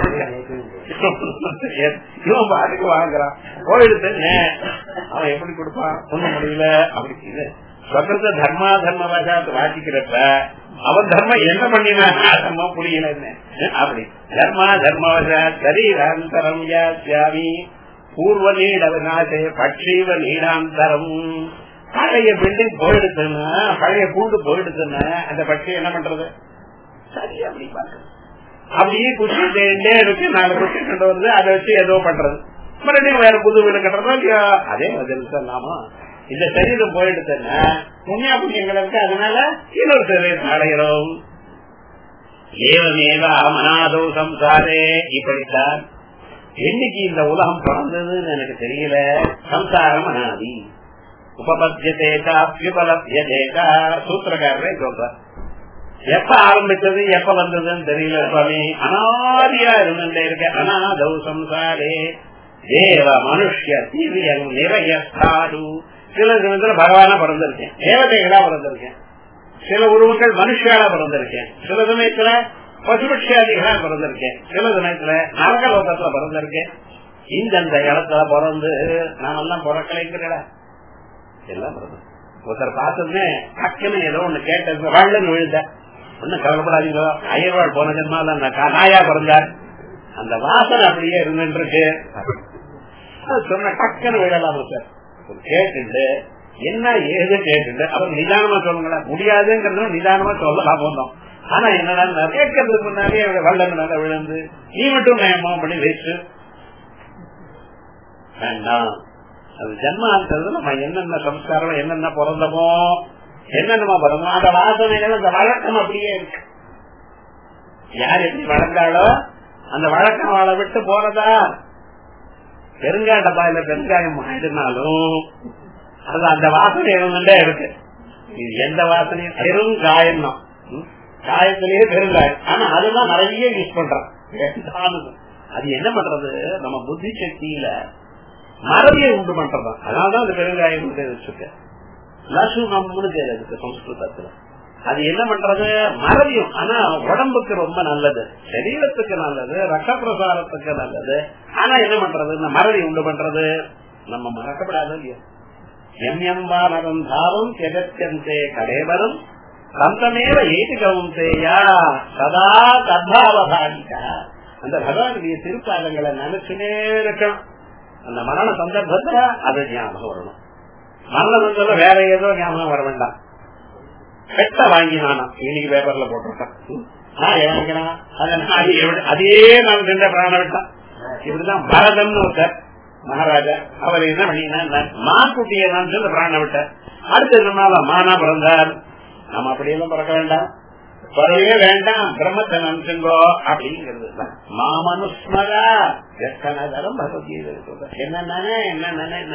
இவன் பாட்டுக்கு வாங்குறான் போயிடுத்து அவன் எப்படி கொடுப்பான் ஒண்ணும் முடியல அப்படி இது ஸ்வதந்திர தர்மா தர்ம வசாத்து வாசிக்கிறப்ப அவன் தர்மம் என்ன பண்ணினா தர்மம் புரியல அப்படி தர்மா தர்மவசா சரீராந்தரம் யாமி பூர்வ நீட விநாசே பட்சீவ நீடாந்தரம் பழைய பில்டிங் போயிடுச்சுன்னா பழைய கூண்டு போயிடுச்சுன்னா அந்த பட்சி என்ன பண்றது சரி அப்படி பாக்குறது அப்படியே குச்சிட்டே இருக்கு நாலு குச்சி கொண்டு வருது அதை வச்சு ஏதோ பண்றது மறுபடியும் வேற புது வீடு கட்டுறதோ இல்லையா அதே பதில் சொல்லாமா இந்த சரீரம் போயிடுச்சுன்னா புண்ணியா புண்ணியங்களுக்கு அதனால இன்னொரு சரீரம் அடைகிறோம் ஏவமேவா மனாதோ சம்சாரே இப்படித்தான் என்னைக்கு இந்த உலகம் பிறந்ததுன்னு எனக்கு தெரியல சம்சாரம் அனாதி உபபத்தியதேகா அபியுபலத்தியதேகா சூத்திரக்காரரே சொல்ற எப்ப ஆரம்பிச்சது எப்ப வந்ததுன்னு தெரியல சுவாமி அனாதியா இருந்துட்டே இருக்க அனாதௌ சம்சாரே தேவ மனுஷ்ய தீவியம் நிறைய சாது சில தினத்துல பகவானா பிறந்திருக்கேன் தேவதைகளா பிறந்திருக்கேன் சில உருவங்கள் மனுஷியாலா பிறந்திருக்கேன் சில சமயத்துல பசுபட்சியாதிகளா பிறந்திருக்கேன் சில சமயத்துல நரகலோகத்துல பிறந்திருக்கேன் இந்தந்த இடத்துல பிறந்து நாமெல்லாம் பிறக்கலைங்கிறடா எல்லாம் பிறந்தோம் ஒருத்தர் பார்த்ததுமே டக்குன்னு ஏதோ ஒண்ணு கேட்டது வாழ்லன்னு விழுந்த ஒன்னும் கவலைப்படாதீங்க அயர்வாள் போன ஜென்மால நாயா பிறந்தார் அந்த வாசனை அப்படியே இருந்துருக்கு சொன்ன டக்குன்னு விழலாம் சார் கேட்டுண்டு என்ன ஏது கேட்டுண்டு அவர் நிதானமா சொல்லுங்களேன் முடியாதுங்கிறது நிதானமா சொல்லலாம் போனோம் ஆனா என்னடா கேட்கறதுக்கு முன்னாடியே வள்ளம் மேல விழுந்து நீ மட்டும் நயமா பண்ணி வச்சு வேண்டாம் அது ஜென்மாங்கிறது நம்ம என்னென்ன சம்ஸ்காரம் என்னென்ன பிறந்தமோ என்னென்னமா பிறந்தோம் அந்த வாசனைகள் அந்த வழக்கம் அப்படியே இருக்கு யார் எப்படி வளர்ந்தாலோ அந்த வழக்கம் அவளை விட்டு போறதா பெருங்காய டப்பாயில பெருங்காயம் ஆயிடுனாலும் அது அந்த வாசனை இருந்துட்டே இருக்கு இது எந்த வாசனையும் பெருங்காயம் தான் காயத்திலேயே பெருங்காயம் ஆனா அதெல்லாம் நிறைய யூஸ் பண்றோம் அது என்ன பண்றது நம்ம புத்தி சக்தியில மறதியை உண்டு பண்றதா அதனாலதான் அந்த பெருங்காயம் வச்சிருக்க லசுகம்னு பேர் இருக்கு சம்ஸ்கிருதத்துல அது என்ன பண்றது மறதியும் ஆனா உடம்புக்கு ரொம்ப நல்லது சரீரத்துக்கு நல்லது ரத்த பிரசாரத்துக்கு நல்லது ஆனா என்ன பண்றது இந்த மறதி உண்டு பண்றது நம்ம மறக்கப்படாத இல்லையா எம் எம் வானரம் தாரும் ஜெகத்தியந்தே கலேவரம் சந்தமேவ ஏதுகவும் தேயா சதா கர்ப்பாவகாரிக்க அந்த பகவானுடைய திருப்பாதங்களை நினைச்சுனே இருக்கணும் அந்த மரண சந்தர்ப்பத்துல அது ஞாபகம் வரணும் மரணம் சொல்ல வேற ஏதோ ஞாபகம் வர வேண்டாம் பெட்ட வாங்கினானா இன்னைக்கு பேப்பர்ல போட்டிருக்கான் அதே நான் சென்ற பிராண விட்டான் இப்படிதான் பரதன் ஒருத்தர் மகாராஜா அவர் என்ன பண்ணினா மாக்குட்டியை நான் சொல்ல பிராண விட்டார் அடுத்த நம்மளால மானா பிறந்தார் நம்ம அப்படியெல்லாம் பிறக்க வேண்டாம் பிறவே வேண்டாம் பிரம்மத்தை நினைச்சுங்கோ அப்படிங்கிறது மாமனுஸ்மரா எத்தனை தரம் பகவத்கீதை என்ன என்ன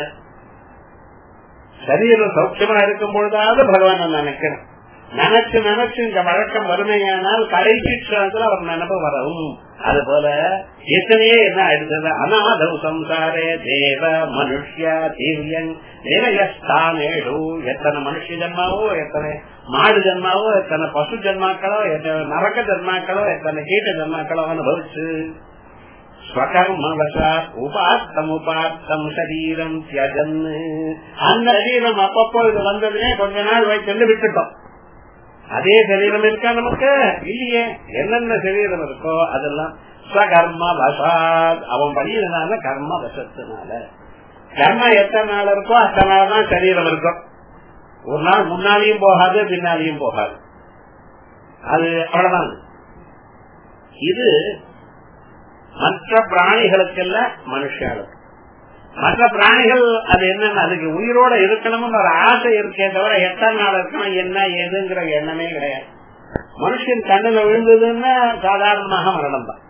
சரீரம் சௌக்கியமா இருக்கும் பொழுதாவது பகவான் நினைக்கணும் நினைச்சு நினைச்சு இந்த வழக்கம் வறுமையானால் கடைசி க்ஷணத்துல அவர் நினைப்பு வரவும் அது போல எத்தனையே என்ன ஆயிடுச்சது அநாதவ் சம்சாரே தேவ மனுஷியா தீவியன் நிலையஸ்தானேடு எத்தனை மனுஷ ஜன்மாவோ எத்தனை மாடு ஜன்மாவோ எத்தனை பசு ஜன்மாக்களோ எத்தனை நரக்க ஜன்மாக்களோ எத்தனை கீட்ட ஜன்மாக்களோ அனுபவிச்சு ஸ்வகர்மவசாத் உபாத்தம் உபாத்தம் சரீரம் தியஜன் அந்த சரீரம் அப்பப்போ இது வந்ததுனே கொஞ்ச நாள் வைத்து விட்டுட்டோம் அதே சரீரம் இருக்கா நமக்கு இல்லையே என்னென்ன சரீரம் இருக்கோ அதெல்லாம் ஸ்வகர்ம வசாத் அவன் பண்ணியதுனால கர்ம வசத்தினால கர்ம எத்தனை நாள் இருக்கோ அத்தனை நாள் தான் சரீரம் இருக்கும் ஒரு நாள் முன்னாலேயும் போகாது பின்னாலேயும் போகாது அது அவ்வளவுதான் இது மற்ற பிராணிகளுக்கெல்லாம் மனுஷாளுக்கு மற்ற பிராணிகள் அது என்னன்னு அதுக்கு உயிரோட இருக்கணும்னு ஒரு ஆசை இருக்கே தவிர எத்தனை நாள் இருக்கணும் என்ன ஏதுங்கிற எண்ணமே கிடையாது மனுஷன் கண்ணுல விழுந்ததுன்னா சாதாரணமாக மரணம் தான்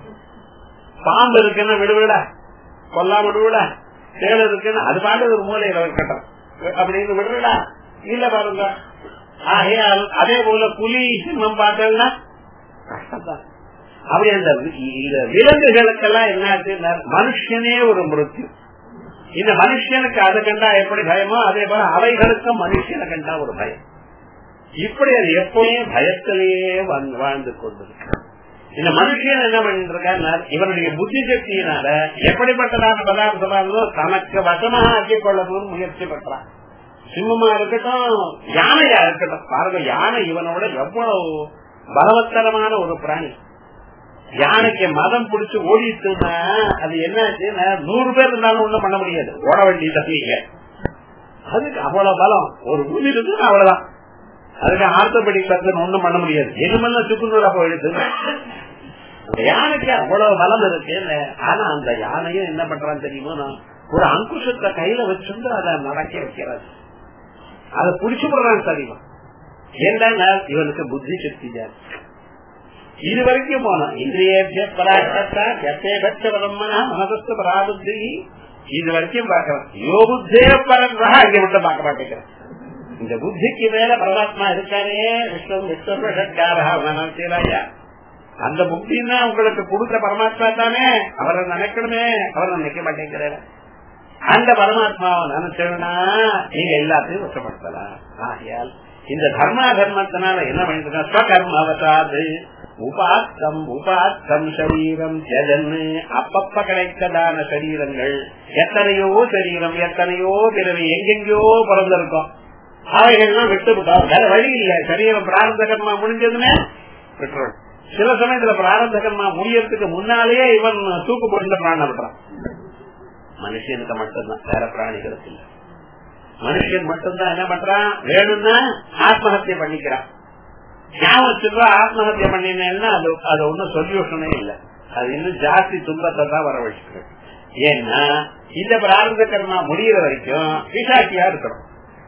பாம்பு இருக்குன்னா விடுவிடா கொல்லாம விடுவிடா தேள் இருக்குன்னா அது பாட்டு ஒரு மூலையில இருக்கட்டும் அப்படின்னு விடுறடா இல்ல பாருங்க ஆகையால் அதே போல புலி சிம்மம் பார்த்தோம்னா கஷ்டம்தான் அப்படி அந்த விலங்குகளுக்கெல்லாம் என்ன மனுஷனே ஒரு மிருத்யு இந்த மனுஷனுக்கு அதை கண்டா எப்படி பயமோ அதே போல அவைகளுக்கும் மனுஷனை கண்டா ஒரு பயம் இப்படி அது எப்பவுமே பயத்திலேயே வாழ்ந்து கொண்டிருக்கிறார் இந்த மனுஷன் என்ன பண்ணிட்டு இருக்காருன்னா இவனுடைய புத்தி சக்தியினால எப்படிப்பட்டதான பதார்த்தமானதோ தனக்கு வசமாக ஆக்கிக் கொள்ளணும்னு முயற்சி பண்றான் சிம்மமா இருக்கட்டும் யானையா இருக்கட்டும் பாருங்க யானை இவனோட எவ்வளவு பலவத்தரமான ஒரு பிராணி யானைக்கு மதம் பிடிச்சு ஓடிட்டுன்னா அது என்னாச்சுன்னா நூறு பேர் இருந்தாலும் ஒண்ணும் பண்ண முடியாது ஓட வேண்டிய நீங்க அதுக்கு அவ்வளவு பலம் ஒரு ஊதி இருக்கு அவ்வளவுதான் அதுக்கு ஆர்த்தபடி கருத்து ஒண்ணும் பண்ண முடியாது எதுமெல்லாம் சுக்குநூறா போயிடுது யானைக்கு அவ்வளவு பலம் இருக்கு ஆனா அந்த யானையும் என்ன பண்றான்னு தெரியுமா ஒரு அங்குஷத்தை கையில வச்சிருந்து அதை நடக்க வைக்கிறது அதை புடிச்சு விடுறான் தெரியுமா ஏன்னா இவனுக்கு புத்தி சக்தி ஜாஸ்தி இது வரைக்கும் போனோம் இந்திரிய பராட்டத்தா எத்தேபட்ச பரம்மனா மனதஸ்து பராபுத்தி இது வரைக்கும் பாக்கிறோம் யோபுத்தே பரந்தா அங்க விட்டு பார்க்க மாட்டேங்கிறேன் இந்த புத்திக்கு மேல பரமாத்மா இருக்காரே விஸ்வம் விஸ்வம் அந்த புத்தின்னா உங்களுக்கு கொடுத்த பரமாத்மா தானே அவரை நினைக்கணுமே அவரை நினைக்க மாட்டேங்கிறாரு அந்த பரமாத்மாவை நினைச்சோம்னா நீங்க எல்லாத்தையும் வசப்படுத்தலாம் ஆகையால் இந்த தர்மா தர்மத்தினால என்ன பண்ணிட்டு ஸ்வகர்ம அவசாது உபாத்தம் உபாத்தம் சரீரம் ஜெகன்னு அப்பப்ப கிடைக்கதான சரீரங்கள் எத்தனையோ சரீரம் எத்தனையோ பிறவி எங்கெங்கயோ பிறந்திருக்கும் அவைகள்லாம் விட்டு விட்டோம் வேற வழி இல்ல சரீரம் பிரார்த்த கர்மா முடிஞ்சதுமே விட்டுறோம் சில சமயத்துல பிராரத்த கர்மா முடியறதுக்கு முன்னாலேயே இவன் தூக்கு போட்டு பிராணம் விடுறான் மனுஷனுக்கு மட்டும்தான் வேற பிராணிகளுக்கு இல்ல மனுஷன் மட்டும்தான் என்ன பண்றான் வேணும்னா ஆத்மஹத்திய பண்ணிக்கிறான் ஞாபகத்துக்கு ஆத்மஹத்திய பண்ணினேன்னா அது அது ஒன்னும் சொல்யூஷனே இல்லை அது இன்னும் ஜாஸ்தி துன்பத்தை தான் வர வச்சுக்கிறேன் ஏன்னா இந்த பிரார்த்த கர்மா முடிகிற வரைக்கும் பிசாட்டியா இருக்கணும்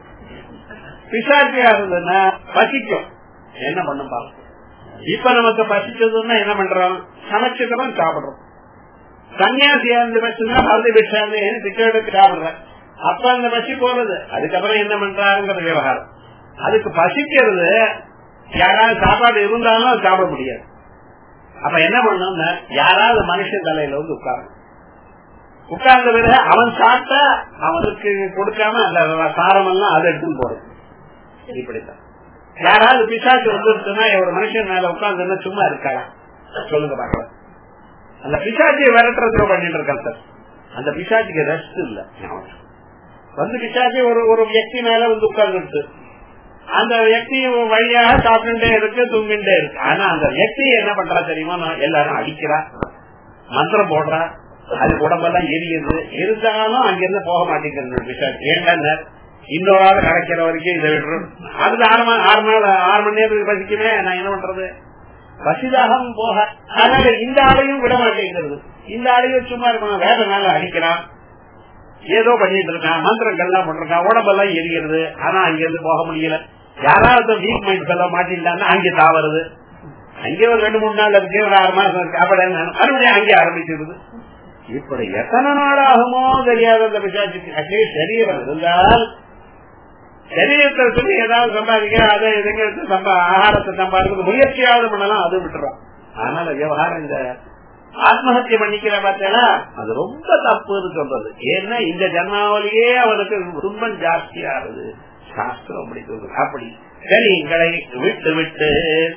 பிசாட்டியா இருந்ததுன்னா பசிக்கும் என்ன பண்ணும் பார்க்கணும் இப்ப நமக்கு பசிச்சதுன்னா என்ன பண்றோம் சமைச்சுக்கிறோம் சாப்பிடுறோம் சன்னியாசியா இருந்து பச்சுன்னா மருந்து பிஷாந்து டிக்கெட்டுக்கு சாப்பிடுறேன் அப்ப அந்த பசி போறது அதுக்கப்புறம் என்ன பண்றாருங்கிற விவகாரம் அதுக்கு பசிக்கிறது யாராவது சாப்பாடு இருந்தாலும் சாப்பிட முடியாது அப்ப என்ன பண்ணணும்னா யாராவது மனுஷன் தலையில வந்து உட்காரணும் உட்கார்ந்த பிறகு அவன் சாப்பிட்டா அவனுக்கு கொடுக்காம அந்த சாரம் எல்லாம் அதை எடுத்துன்னு போறது இப்படித்தான் யாராவது பிசாச்சு வந்துருச்சுன்னா ஒரு மனுஷன் மேல உட்கார்ந்து சும்மா இருக்காளா சொல்லுங்க பாக்கலாம் அந்த பிசாச்சியை விரட்டுறதுக்கு பண்ணிட்டு இருக்கான் சார் அந்த பிசாச்சிக்கு ரெஸ்ட் இல்ல வந்து பிசாச்சி ஒரு ஒரு வியக்தி மேல வந்து உட்கார்ந்துட்டு அந்த வியக்தி வழியாக சாப்பிட்டுட்டே இருக்கு தூங்கிட்டே இருக்கு ஆனா அந்த வியக்தி என்ன பண்றா தெரியுமா எல்லாரும் அடிக்கிறா மந்திரம் போடுறா அது உடம்பெல்லாம் எரியுது இருந்தாலும் அங்கிருந்து போக மாட்டேங்கிறது பிசாச்சி ஏன்டா இன்னொரு ஆள் கிடைக்கிற வரைக்கும் இதை விடுறோம் அது ஆறு ஆறு நாள் ஆறு மணி நேரத்துக்கு பசிக்குமே நான் என்ன பண்றது பசிதாகம் போக அதனால இந்த ஆளையும் விட மாட்டேங்கிறது இந்த ஆளையும் சும்மா இருக்கணும் வேற நாள் அடிக்கிறான் ஏதோ பண்ணிட்டு இருக்கான் மந்திரங்கள்லாம் பண்றான் உடம்பெல்லாம் எரிகிறது ஆனா அங்கிருந்து போக முடியல யாராவது வீக் மைண்ட் சொல்ல மாட்டேங்கிறாங்க அங்கே தாவறது அங்கே ஒரு ரெண்டு மூணு நாள் இருக்கு ஒரு ஆறு மாசம் சாப்பிட மறுபடியும் அங்கே ஆரம்பிச்சிருது இப்படி எத்தனை நாள் ஆகுமோ தெரியாத அந்த பிசாச்சுக்கு அட்லீஸ்ட் சரீரம் இருந்தால் சரீரத்தை சொல்லி ஏதாவது சம்பாதிக்க அதை இதுங்க சம்பா ஆகாரத்தை சம்பாதிக்கிறது முயற்சியாவது பண்ணலாம் அது விட்டுறோம் அதனால விவகாரம் இந்த ஆத்மஹத்திய பண்ணிக்கிற பார்த்தா அது ரொம்ப தப்புன்னு சொல்றது ஏன்னா இந்த ஜன்மாவளியே அவனுக்கு துன்பம் ஜாஸ்தியாகுது சாஸ்திரம் அப்படி சொல்றது அப்படி சரீங்களை விட்டு விட்டு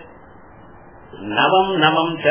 நவம் நவம் ச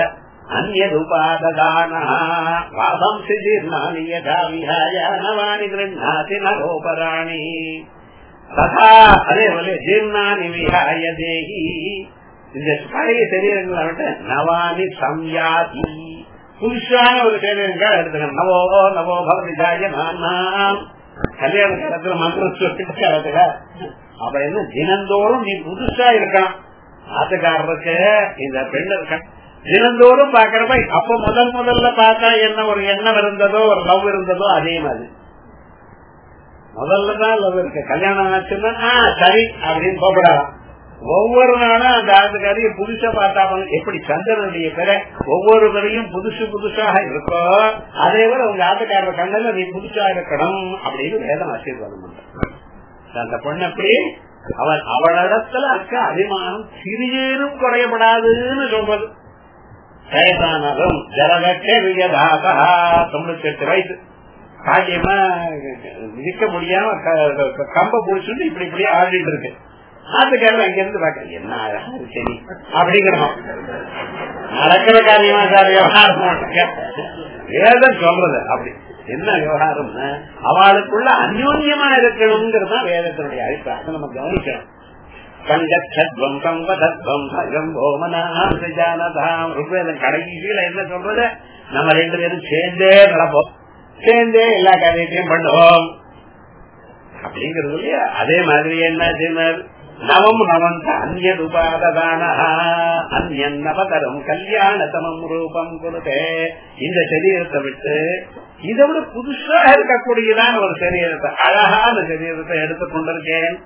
அந்நதுபாதானம் சிஜீர்ணானி யதா விஹாய நவானி கிருண்ணாதி நரோபராணி ததா அதே போல ஜீர்ணானி விஹாய தேகி இந்த பழைய சரீரங்களை விட்டு நவானி சம்யாதி புதுசான ஒரு சரீரங்கள் எடுத்துக்கணும் நவோ நவோ பவதிதாய நாம் கல்யாண காலத்துல மந்திரம் சொல்லிட்டு அப்ப என்ன தினந்தோறும் நீ புதுசா இருக்கணும் ஆத்துக்காரருக்கு இந்த பெண்ணு தினந்தோறும் பாக்குறப்ப அப்ப முதல் முதல்ல பார்த்தா என்ன ஒரு எண்ணம் இருந்ததோ ஒரு லவ் இருந்ததோ அதே மாதிரி முதல்ல தான் லவ் இருக்கு கல்யாணம் ஆச்சுன்னா ஆ, சரி அப்படின்னு போகப்படாதான் ஒவ்வொரு நாளும் அந்த ஆண்டுக்காரிய புதுசா பார்த்தா போல- எப்படி சந்திரனுடைய பிற ஒவ்வொரு பிறையும் புதுசு புதுசாக இருக்கோ அதே போல உங்க ஆட்டுக்காரர் கண்ணல நீ புதுசா இருக்கணும் அப்படின்னு வேதம் ஆசீர்வாதம் பண்ற அந்த பொண்ணு அப்படி அவன் அவளிடத்துல இருக்க அபிமானம் சிறியேனும் குறையப்படாதுன்னு சொல்றது சேதானதும் ஜலகட்டா தொண்ணூத்தி எட்டு வயசு காரியமா நிக்க முடியாம க- க- கம்ப புடிச்சுட்டு இப்படி இப்படி ஆடிட்டு இருக்கு ஆத்துக்காரர் அங்க இருந்து பாக்க என்ன அழகா இருக்கு சரி அப்படிங்கிறோம் நடக்கிற காரியமா சார் விவகாரம் வேதம் சொல்றது அப்படி என்ன விவகாரம் அவளுக்குள்ள அந்யோன்யமா இருக்கணுங்கிறது தான் வேதத்தினுடைய அபிப்பிராயம் நம்ம கவனிக்கணும் கங்கத்வம் கம்பதத்வம் சகம்போமனாம் ருக்வேதம் கடைசியில என்ன சொல்றது நம்ம ரெண்டு பேரும் சேர்ந்தே நடப்போம் சேர்ந்தே எல்லா காரியத்தையும் பண்ணுவோம் அப்படிங்கிறது இல்லையா அதே மாதிரி என்ன செய்தார் நவம் நவந்த அந்நியது உபாததான அந்நியன் நவதரம் கல்யாணதமம் ரூபம் கொடுத்தே இந்த சரீரத்தை விட்டு இதை விட புதுசா இருக்கக்கூடியதான ஒரு சரீரத்தை அழகான சரீரத்தை எடுத்துக் கொண்டிருக்கேன்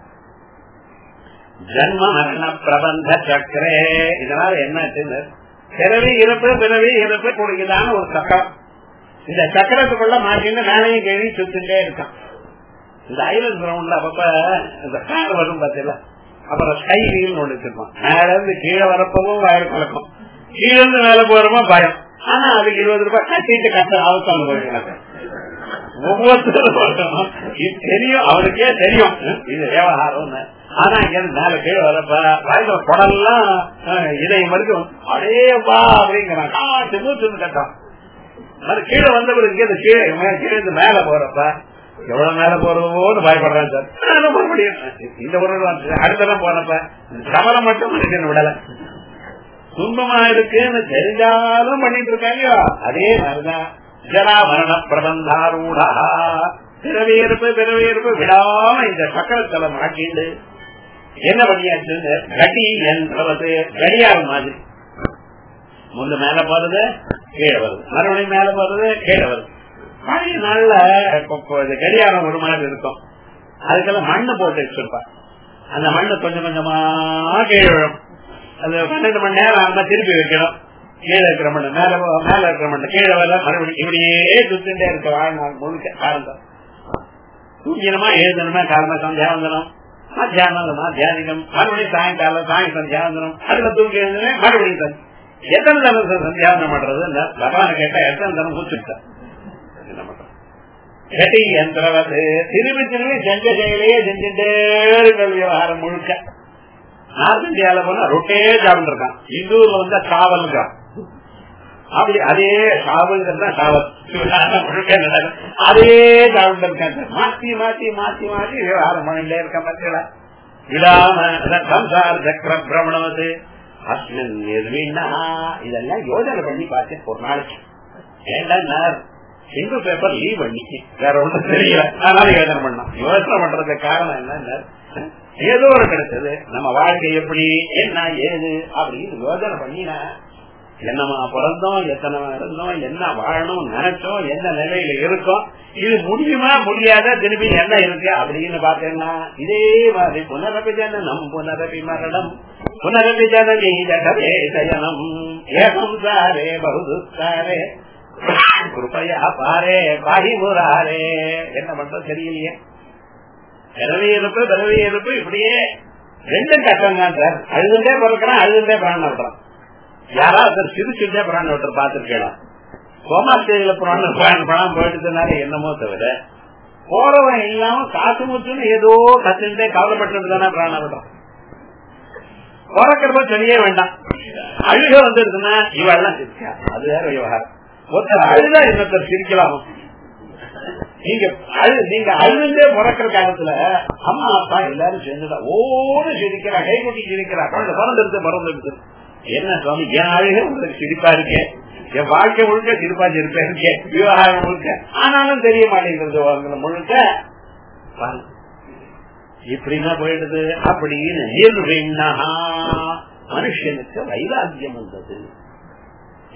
ஜன்ம மரண பிரபந்த சக்கரே இதனால என்ன பிறவி இறப்பு பிறவி இறப்பு கூடியதான ஒரு சக்கரம் இந்த சக்கரத்துக்குள்ள மாட்டின்னு மேலையும் கேள்வி சுத்திட்டே இருக்கான் இந்த ஐலண்ட் கிரவுண்ட்ல அப்பப்ப இந்த கார் வரும் பாத்தீங்களா அப்புறம் ஸ்கை வீல் ஒண்ணு வச்சிருப்பான் மேல இருந்து கீழே வரப்பவும் வயர் கலக்கும் கீழே இருந்து மேல போறோமோ பயம் ஆனா அதுக்கு இருபது ரூபாய் கட்டிட்டு கட்ட அவசானம் போயிடுறாங்க ஒவ்வொருத்தரும் இது தெரியும் அவனுக்கே தெரியும் இது விவகாரம் ஆனா இங்க மேல கீழே வரப்ப வாயில குடல்லாம் இதை மறுக்கும் அடேப்பா அப்படிங்கிறான் காட்டு மூச்சு கட்டான் அது கீழே வந்தவர் இங்க கீழே கீழே இருந்து மேல போறப்ப எவ்வளவு மேல போறவோன்னு பயப்படுறேன் சார் நானும் மறுபடியும் இந்த ஒரு அடுத்ததான் போனப்ப சமரம் மட்டும் மனுஷன் விடல துன்பமா இருக்குன்னு தெரிஞ்சாலும் பண்ணிட்டு இருக்காங்க அதே மாதிரிதான் ஜலா மரண பிரபந்தாரூடா பிறவி இருப்பு பிறவி இருப்பு விடாம இந்த சக்கரத்தலை மாட்டிண்டு என்ன பண்ணியாச்சு கடி என்றது கடியாரம் மாதிரி முன்ன மேல போறது கீழே வருது மறுபடியும் மேல போறது கீழே வருது பழைய நாள்ல கடியாரம் ஒரு மாதிரி இருக்கும் அதுக்கெல்லாம் மண்ணு போட்டு வச்சிருப்பா அந்த மண்ணு கொஞ்சம் கொஞ்சமா கீழே விழும் அது பன்னெண்டு மணி நேரம் ஆனா திருப்பி வைக்கணும் கீழே இருக்கிற மண்ணு மேல போ- மேல இருக்கிற மண்ணு கீழே வர மறுபடியும் இப்படியே சுத்திட்டே இருக்க வாழ்நாள் முழுக்க காரணம் தூங்கினமா எழுதணுமா காரண சந்தியாவந்தனம் மத்தியானம் மத்தியானிகம் மறுபடியும் சாயங்காலம் சாயம் சந்தியாவந்தனம் அதுல தூங்கி எழுதுனே மறுபடியும் சந்தி- எத்தனை தரம் சந்தியாவனம் பண்றது இந்த பகவான கேட்டா எத்தனை தரம் கூச்சுட்டேன் என்ன பண்றது கெட்டி யந்திரவது திரும்பி திரும்பி செஞ்ச செயலையே செஞ்சுட்டே இருக்கிற விவகாரம் முழுக்க நார்த் இந்தியால போனா ரொட்டே ஜாபன் இருக்கான் இந்தூர்ல வந்தா காவல் இருக்கான் அப்படி அதே காவல்ங்கிறது தான் காவல் விவகாரம் முழுக்க நடக்கும். அதே ஜாபன் இருக்காங்க மாத்தி மாத்தி மாத்தி மாத்தி விவகாரம் பண்ணிட்டே இருக்க மத்தியில விடாம அதான் சம்சார சக்கர பிரமணவது அஸ்மின் நிர்வீணா இதெல்லாம் யோஜனை பண்ணி பார்த்தேன் ஒரு நாளைக்கு ஏன்னா சிங்கிள் பேப்பர் லீவ் பண்ணிச்சு வேற ஒண்ணும் தெரியல அதனால யோசனை பண்ணோம் யோசனை பண்றதுக்கு காரணம் என்ன ஏதோ ஒரு கிடைச்சது நம்ம வாழ்க்கை எப்படி என்ன ஏது அப்படின்னு யோசனை பண்ணினா என்னமா பிறந்தோம் எத்தனை இருந்தோம் என்ன வாழணும் நினைச்சோம் என்ன நிலையில இருக்கோம் இது முடியுமா முடியாத திருப்பி என்ன இருக்கு அப்படின்னு பாத்தீங்கன்னா இதே மாதிரி புனரபி ஜனனம் புனரபி மரணம் புனரபி ஜனனி ஜகவே சயனம் ஏகம் சாரே பகுதுத்தாரே கிருப்பையா பாரே பாகி முராரே என்ன பண்றது தெரியலையே பிறவி இருப்பு பிறவி இருப்பு இப்படியே ரெண்டு கட்டம் தான் சார் அழுதுண்டே பிறக்கிறான் அழுதுண்டே பிராணம் விட்டுறான் யாராவது சிரிச்சுட்டே பிராணம் விட்டு பாத்துருக்கலாம் கோமா ஸ்டேஜ்ல பிராணம் பணம் போயிட்டதுனால என்னமோ தவிர போறவன் இல்லாம காசு முச்சுன்னு ஏதோ கத்துட்டே கவலைப்பட்டு தானே பிராணம் விடுறான் பிறக்கிறப்ப தெரிய வேண்டாம் அழுக வந்துருக்குன்னா இவெல்லாம் சிரிச்சா அது வேற விவகாரம் ஒருத்தர் அழுதா இன்னொருத்தர் சிரிக்கலாமா நீங்க அழு நீங்க அழுந்தே பிறக்கிற காலத்துல அம்மா அப்பா எல்லாரும் சேர்ந்துடா ஓடு சிரிக்கிறா கைகுட்டி சிரிக்கிறா குழந்தை பிறந்தெடுத்து பிறந்தெடுத்து என்ன சுவாமி என் அழுக உங்களுக்கு சிரிப்பா இருக்கேன் என் வாழ்க்கை முழுக்க சிரிப்பா சிரிப்பா இருக்கேன் விவகாரம் முழுக்க ஆனாலும் தெரிய மாட்டேங்கிறது உங்களை முழுக்க பாருங்க. இப்படிதான் போயிடுது அப்படின்னு நிர்விண்ணா மனுஷனுக்கு வைராக்கியம் வந்தது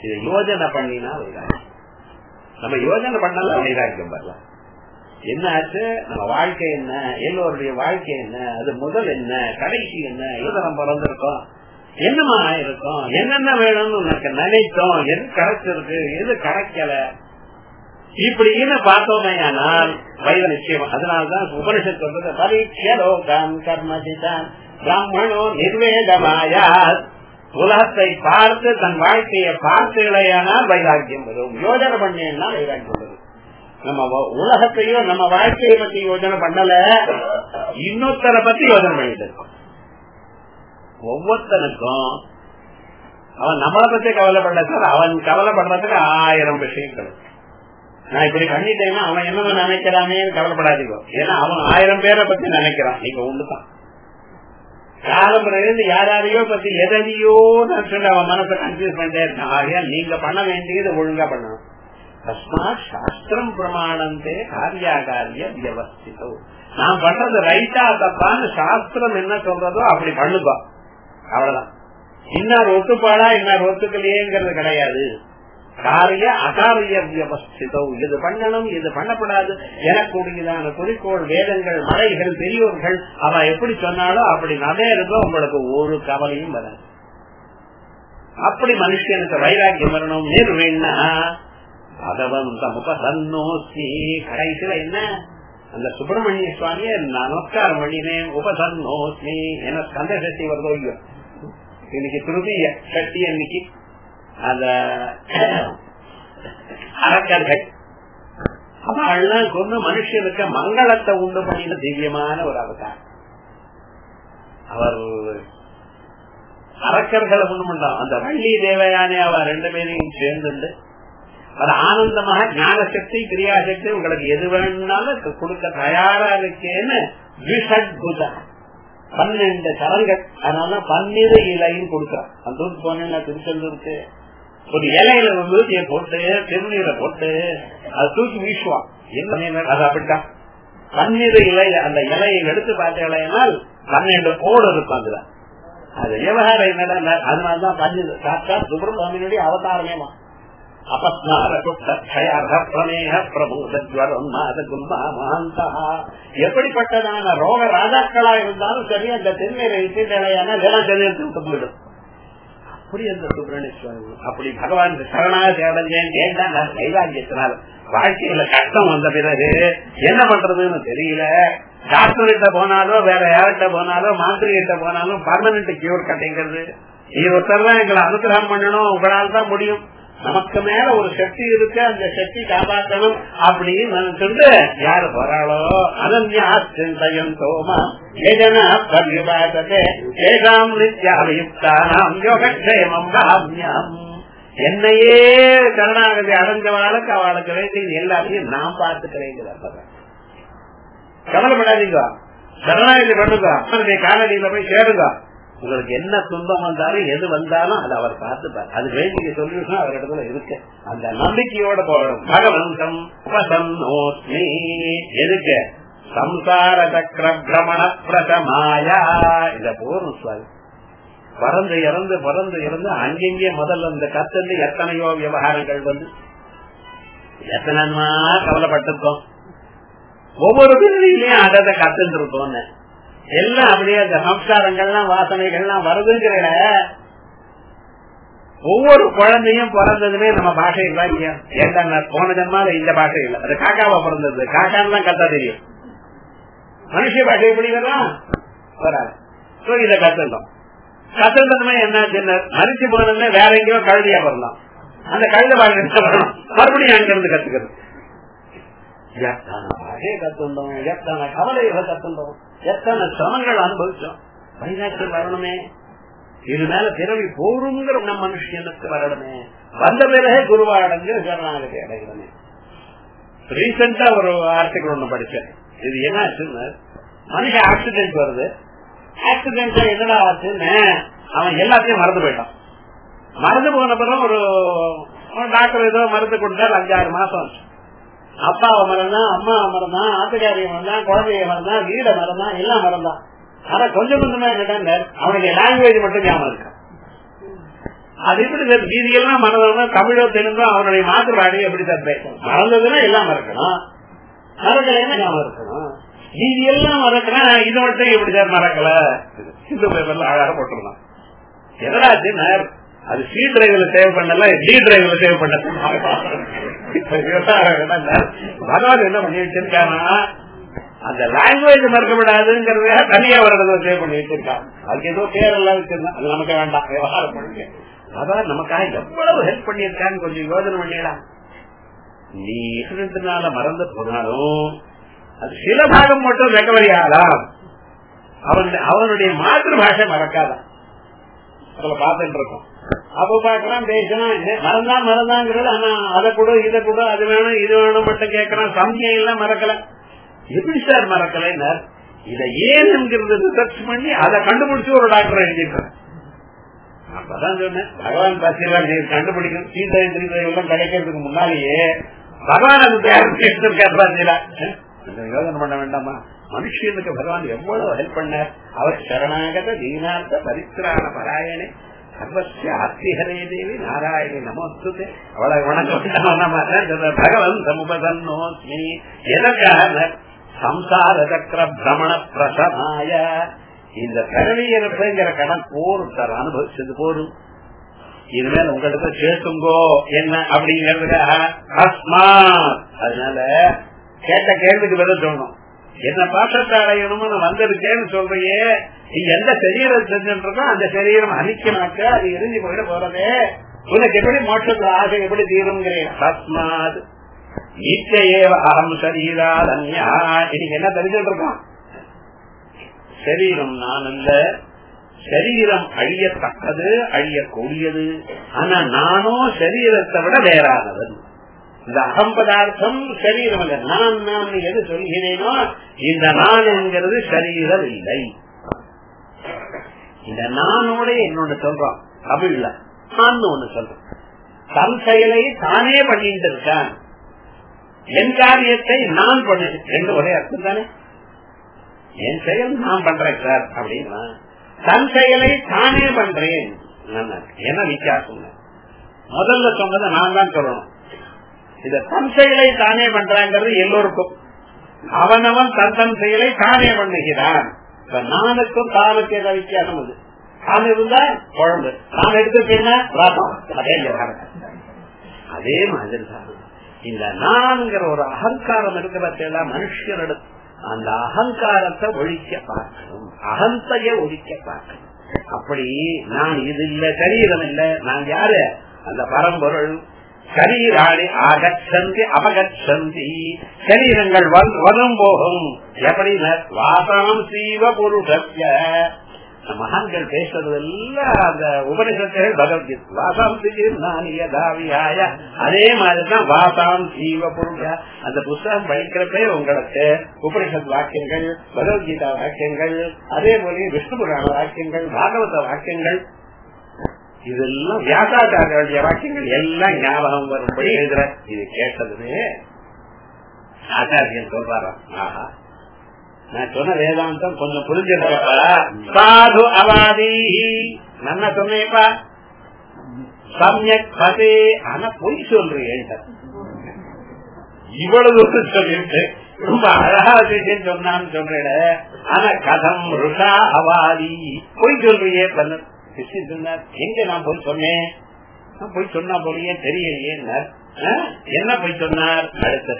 இதை யோஜனை பண்ணினா வைராக்கியம் நம்ம யோஜனை பண்ணல வைராக்கியம் வரலாம் என்ன ஆச்சு நம்ம வாழ்க்கை என்ன எல்லோருடைய வாழ்க்கை என்ன அது முதல் என்ன கடைசி என்ன எது நம்ம பிறந்திருக்கோம் என்னமா ஆயிருக்கும் என்னென்ன வேணும்னு உனக்கு நினைத்தோம் எது கிடைச்சிருக்கு எது கிடைக்கல இப்படின்னு பார்த்தோமே ஆனால் வயது நிச்சயம் அதனால்தான் உபனிஷத் சொல்றது பரீட்சலோகம் கர்மதிதான் பிராமணோ நிர்வேதமாயா உலகத்தை பார்த்து தன் வாழ்க்கையை பார்த்துகளையானால் வைராக்கியம் வரும் யோஜனை பண்ணேன்னா வைராக்கியம் வரும் நம்ம உலகத்தையோ நம்ம வாழ்க்கையை பத்தி யோஜனை பண்ணல இன்னொருத்தரை பத்தி யோஜனை பண்ணிட்டு இருக்கோம் ஒவ்வொருத்தனுக்கும் அவன் நம்மளை பத்தி கவலைப்பட சார் அவன் கவலைப்படுறதுக்கு ஆயிரம் விஷயங்கள் நான் இப்படி பண்ணிட்டேன்னா அவன் என்ன நினைக்கிறானே கவலைப்படாதீங்க ஏன்னா அவன் ஆயிரம் பேரை பத்தி நினைக்கிறான் நீங்க ஒண்ணுதான் காலம்புறையிலிருந்து யாரையோ பத்தி எதையோ சொல்லி அவன் மனசை கன்ஃபியூஸ் பண்ணிட்டே இருக்கான் ஆகையால் நீங்க பண்ண வேண்டியது ஒழுங்கா பண்ணணும் தஸ்மாத் சாஸ்திரம் பிரமாணந்தே காரியாகாரிய வியவஸ்திதோ நான் பண்றது ரைட்டா தப்பான்னு சாஸ்திரம் என்ன சொல்றதோ அப்படி பண்ணுப்பா அவ்வளவுதான் இன்னார் ஒத்துப்பாடா இன்னார் ஒத்துக்கலையேங்கிறது கிடையாது காரிய அகாரிய வியவஸ்திதோ இது பண்ணணும் இது பண்ணப்படாது எனக்கூடியதான குறிக்கோள் வேதங்கள் மலைகள் பெரியோர்கள் அவ எப்படி சொன்னாலும் அப்படி நடே இருக்கும் உங்களுக்கு ஒரு கவலையும் வராது அப்படி மனுஷனுக்கு வைராக்கியம் வரணும் நிர்வேணா பகவந்தம் உபசன்னோஸ்மி கடைசியில என்ன அந்த சுப்பிரமணிய சுவாமிய நமஸ்காரம் பண்ணினேன் உபசன்னோஸ்மி என ஸ்கந்த சக்தி வருதோ இல்லையோ இன்னைக்கு திருதிய சக்தி அன்னைக்கு அந்த அரக்கர்கள் அவள்லாம் கொண்டு மனுஷனுக்கு மங்களத்தை உண்டு பண்ணின திவ்யமான ஒரு அவதாரம் அவர் அரக்கர்களை ஒண்ணு பண்றான் அந்த வள்ளி தேவையானே அவ ரெண்டு பேரையும் சேர்ந்துண்டு அது ஆனந்தமாக ஞான சக்தி கிரியாசக்தி உங்களுக்கு எது வேணும்னாலும் கொடுக்க தயாரா இருக்கேன்னு விஷட்புதம் பன்னெண்டு கரங்கள் அதனால பன்னிரு இலையும் கொடுக்குறான் அந்த ஊருக்கு போனேன்னா திருச்செந்தூருக்கு ஒரு இலையில விபூதியை போட்டு திருநீரை போட்டு அது தூக்கி வீசுவான் என்ன அது அப்படித்தான் பன்னிரு இலை அந்த இலையை எடுத்து பார்த்தீங்கன்னால் பன்னெண்டு கோடு இருக்கும் அதுல அது விவகாரம் என்னடா அதனாலதான் பன்னெண்டு சாத்தா சுப்பிரமணியனுடைய அவதாரமேமா எப்படிப்பட்டதான ரோக ராஜாக்களா இருந்தாலும் சரி அந்த தென்மையில இசையான ஜலஜலத்துக்கு போயிடும் அப்படி அந்த சுப்பிரமணிய அப்படி பகவான் சரணாக அடைஞ்சேன் ஏண்டா நான் கைலாங்கியத்தினால் வாழ்க்கையில கஷ்டம் வந்த பிறகு என்ன பண்றதுன்னு தெரியல டாக்டர் கிட்ட போனாலோ வேற யார்கிட்ட போனாலோ மாந்திரி கிட்ட போனாலும் பர்மனன்ட் கியூர் கட்டிங்கிறது ஒருத்தர் தான் எங்களை அனுகிரகம் பண்ணணும் உங்களால் தான் முடியும் நமக்கு மேல ஒரு சக்தி இருக்கு அந்த சக்தி காப்பாற்றணும் அப்படின்னு சொல்லிட்டு யாரு போறாளோ அனன்யா சிந்தயம் சோமா ஏஜனா பரிபாதே ஏகாம் நித்யாயுக்தானாம் யோகக்ஷேமம் காமியம் என்னையே கருணாகதி அடைஞ்சவாளுக்கு அவளுக்கு வேண்டியது எல்லாத்தையும் நான் பார்த்துக்கிறேங்கிறார் கவலைப்படாதீங்க சரணாகதி பண்ணுங்க அப்பனுடைய காலடியில போய் சேருங்க உங்களுக்கு என்ன துன்பம் வந்தாலும் எது வந்தாலும் அதை அவர் பார்த்துப்பார் அது வேண்டிய சொல்யூஷன் அவர் இடத்துல இருக்கு அந்த நம்பிக்கையோட போகணும் பகவந்தம் உபசன்னோஸ்மி எதுக்கு சம்சார சக்கர பிரமண பிரதமாயா இத போரும் சுவாமி பறந்து இறந்து பறந்து இறந்து அங்கெங்கே முதல்ல இந்த கத்தந்து எத்தனையோ விவகாரங்கள் வந்து எத்தனைமா கவலைப்பட்டிருக்கோம் ஒவ்வொரு பிரிவிலையும் அதை கத்துட்டு இருக்கோம் எல்லாம் அப்படியே அந்த சம்ஸ்காரங்கள்லாம் வாசனைகள்லாம் வருதுங்கிற ஒவ்வொரு குழந்தையும் பிறந்ததுமே நம்ம பாஷை இல்ல ஏன்னா போன ஜன்மால இந்த பாஷை இல்ல அது காக்காவா பிறந்தது காக்கான்னு தான் கத்தா தெரியும் மனுஷ பாஷை எப்படி வரலாம் வராது இதை கத்துட்டோம் கத்துட்டதுமே என்ன மறிச்சு போனதுமே வேற எங்கேயோ கழுதியா வரலாம் அந்த கழுத பாஷை மறுபடியும் அங்க இருந்து கத்துக்கிறது எத்தனை பாஷையை கத்துண்டோம் எத்தனை கவலைகளை கத்துண்டோம் எத்தனை சிரமங்கள் அனுபவிச்சோம் வைராக்கியம் வரணுமே இது மேல பிறவி போருங்கிற நம் மனுஷனுக்கு வரணுமே வந்த பிறகு குருவாடங்கு சரணாகதி அடைகிறமே ரீசெண்டா ஒரு ஆர்டிகல் ஒண்ணு படிச்சேன் இது என்ன ஆச்சுன்னு மனுஷன் ஆக்சிடென்ட் வருது ஆக்சிடென்ட் என்னடா ஆச்சுன்னு அவன் எல்லாத்தையும் மறந்து போயிட்டான் மறந்து போன பிறகு ஒரு டாக்டர் ஏதோ மருந்து கொடுத்தாரு அஞ்சாறு மாசம் ஆச்சு அப்பாவை மறந்தான் அம்மாவை மறந்தான் ஆத்துக்காரியை மறந்தான் குழந்தைய மறந்தான் வீட மறந்தான் எல்லாம் மறந்தான் ஆனா கொஞ்சம் கொஞ்சமா என்னட்டாங்க அவனுக்கு லாங்குவேஜ் மட்டும் ஞாபகம் இருக்கு அது எப்படி சார் மீதியெல்லாம் மறந்தவங்க தமிழோ தெலுங்கோ அவனுடைய மாத்திராடி எப்படி சார் பேசணும் மறந்ததுன்னா எல்லாம் மறக்கணும் மறக்கலைன்னா ஞாபகம் இருக்கணும் மீதி எல்லாம் மறக்கிறேன் இது மட்டும் எப்படி சார் மறக்கல இந்த பேப்பர்ல அழகா போட்டுருந்தான் எதனாச்சு நேர் அது சி டிரைவ்ல சேவ் பண்ணல டி டிரைவ்ல சேவ் பண்ண பகவான் என்ன பண்ணி வச்சிருக்கானா அந்த லாங்குவேஜ் மறக்கப்படாதுங்கிறத தனியா வருடத்தை சேவ் பண்ணி வச்சிருக்கான் அதுக்கு ஏதோ பேரெல்லாம் வச்சிருந்தான் அது நமக்கு வேண்டாம் விவகாரம் பண்ணுங்க அதான் நமக்காக எவ்வளவு ஹெல்ப் பண்ணியிருக்கான்னு கொஞ்சம் யோசனை பண்ணிடலாம் நீ ரெண்டு நாள மறந்து போனாலும் அது சில பாகம் மட்டும் ரெக்கவரி ஆகலாம் அவன் அவனுடைய மாற்று பாஷை மறக்காதான் அதுல பார்த்துட்டு இருக்கோம் அப்ப பாக்கலாம் பேசணும் மறந்தான் மறந்தாங்கிறது ஆனா அதை கூட இதை கூட அது வேணும் இது வேணும் மட்டும் கேட்கறான் சமயம் எல்லாம் மறக்கல எப்படி சார் மறக்கல இதை ஏன் என்கிறது ரிசர்ச் பண்ணி அதை கண்டுபிடிச்சு ஒரு டாக்டர் எழுதியிருக்கான் அப்பதான் சொன்னேன் பகவான் பாத்தீங்களா கண்டுபிடிக்கணும் சீதா எல்லாம் கிடைக்கிறதுக்கு முன்னாலேயே பகவான் அது எடுத்திருக்காரு பாத்தீங்களா யோசனை பண்ண வேண்டாமா மனுஷனுக்கு பகவான் எவ்வளவு ஹெல்ப் பண்ணார் அவர் சரணாகத தீனார்த்த பரித்திரான பராயணே சர்வசிய ஆத்திகரே தேவி நாராயணி நமஸ்துதே அவளை வணக்கம் பகவன் சமுபதன்னோஸ்மி எதற்காக சம்சார சக்கர பிரமண பிரசமாய இந்த பிறவி இருப்புங்கிற கடன் போரும் சார் அனுபவிச்சது போரும் இனிமேல் உங்களுக்கு சேர்த்துங்கோ என்ன அப்படிங்கறதுக்காக அஸ்மா அதனால கேட்ட கேள்விக்கு பதில் சொல்லணும் என்ன பாசத்தை அடையணும்னு வந்திருக்கேன்னு சொல்றியே நீ எந்த சரீரம் செஞ்சுருக்கோ அந்த சரீரம் அழிக்கமாக்க அது எரிஞ்சு போயிட போறதே உனக்கு எப்படி மோட்சத்துல ஆசை எப்படி தீருங்கிறேன் தஸ்மாத் ஈச்சையேவ அகம் சரீரால் அந்யா இன்னைக்கு என்ன தெரிஞ்சுட்டு இருக்கான் சரீரம் நான் அல்ல சரீரம் அழியத்தக்கது அழியக்கூடியது ஆனா நானோ சரீரத்தை விட வேறானவன் இந்த அகம் பதார்த்தம் சரீரம் அல்ல நான் நான் எது சொல்கிறேனோ இந்த நான் என்கிறது சரீரம் இல்லை இந்த நானோட என்னொன்னு சொல்றான் தமிழ்ல நான் ஒண்ணு சொல்றேன் தன் செயலை தானே பண்ணிட்டு இருக்கான் என் காரியத்தை நான் பண்ணு ரெண்டு ஒரே அர்த்தம் தானே என் செயல் நான் பண்றேன் சார் அப்படின்னா தன் செயலை தானே பண்றேன் என்ன வித்தியாசம் முதல்ல சொன்னதை நான் தான் சொல்லணும் இந்த தன் செயலை தானே பண்றாங்கிறது எல்லோருக்கும் அவனவன் தன் தன் செயலை தானே பண்ணுகிறான் இப்ப நானுக்கும் தானுக்கு ஏதாவது வித்தியாசம் அது தான் இருந்தா குழம்பு நான் எடுத்துட்டேன்னா ரசம் அதே அதே மாதிரி தான் இந்த நான்கிற ஒரு அகங்காரம் இருக்கிறதெல்லாம் மனுஷனிடம் அந்த அகங்காரத்தை ஒழிக்க பார்க்கணும் அகந்தைய ஒழிக்க பார்க்கணும் அப்படி நான் இது இல்ல சரீரம் இல்ல நான் யாரு அந்த பரம்பொருள் சரீராணி அகச்சந்தி அபகச்சந்தி சரீரங்கள் வரும் போகும் எப்படி வாசனம் சீவ புருஷத்திய மகான்கள் பேசுறது எல்லாம் அந்த உபனிஷத்துகள் பகவத்கீத் வாசாம் நானியதாவியாய அதே மாதிரிதான் வாசாம் சீவ புருஷ அந்த புஸ்தகம் படிக்கிறப்பே உங்களுக்கு உபனிஷத் வாக்கியங்கள் பகவத்கீதா வாக்கியங்கள் அதே போல விஷ்ணு புராண வாக்கியங்கள் பாகவத வாக்கியங்கள் இதெல்லாம் வியாசாச்சாரிய வாக்கியங்கள் எல்லாம் ஞாபகம் வரும்படி எழுதுற இது கேட்டதுமே ஆச்சாரியன் சொல்றாராம் ஆஹா நான் சொன்ன வேதாந்தம் கொஞ்சம் புரிஞ்சிருக்கப்பா சாது அவாதி நன்ன சொன்னேப்பா சமயக் பதே ஆனா பொய் சொல்றேன் இவ்வளவு தூரம் சொல்லிட்டு ரொம்ப அழகா விஷயம் சொன்னான்னு சொல்றேன் ஆனா கதம் ருஷா அவாதி பொய் சொல்றியே பண்ண சிஷ்யன் சொன்னார் எங்க நான் போய் சொன்னேன் நான் போய் சொன்னா போலியே தெரியலையே என்ன போய் சொன்னார் அடுத்த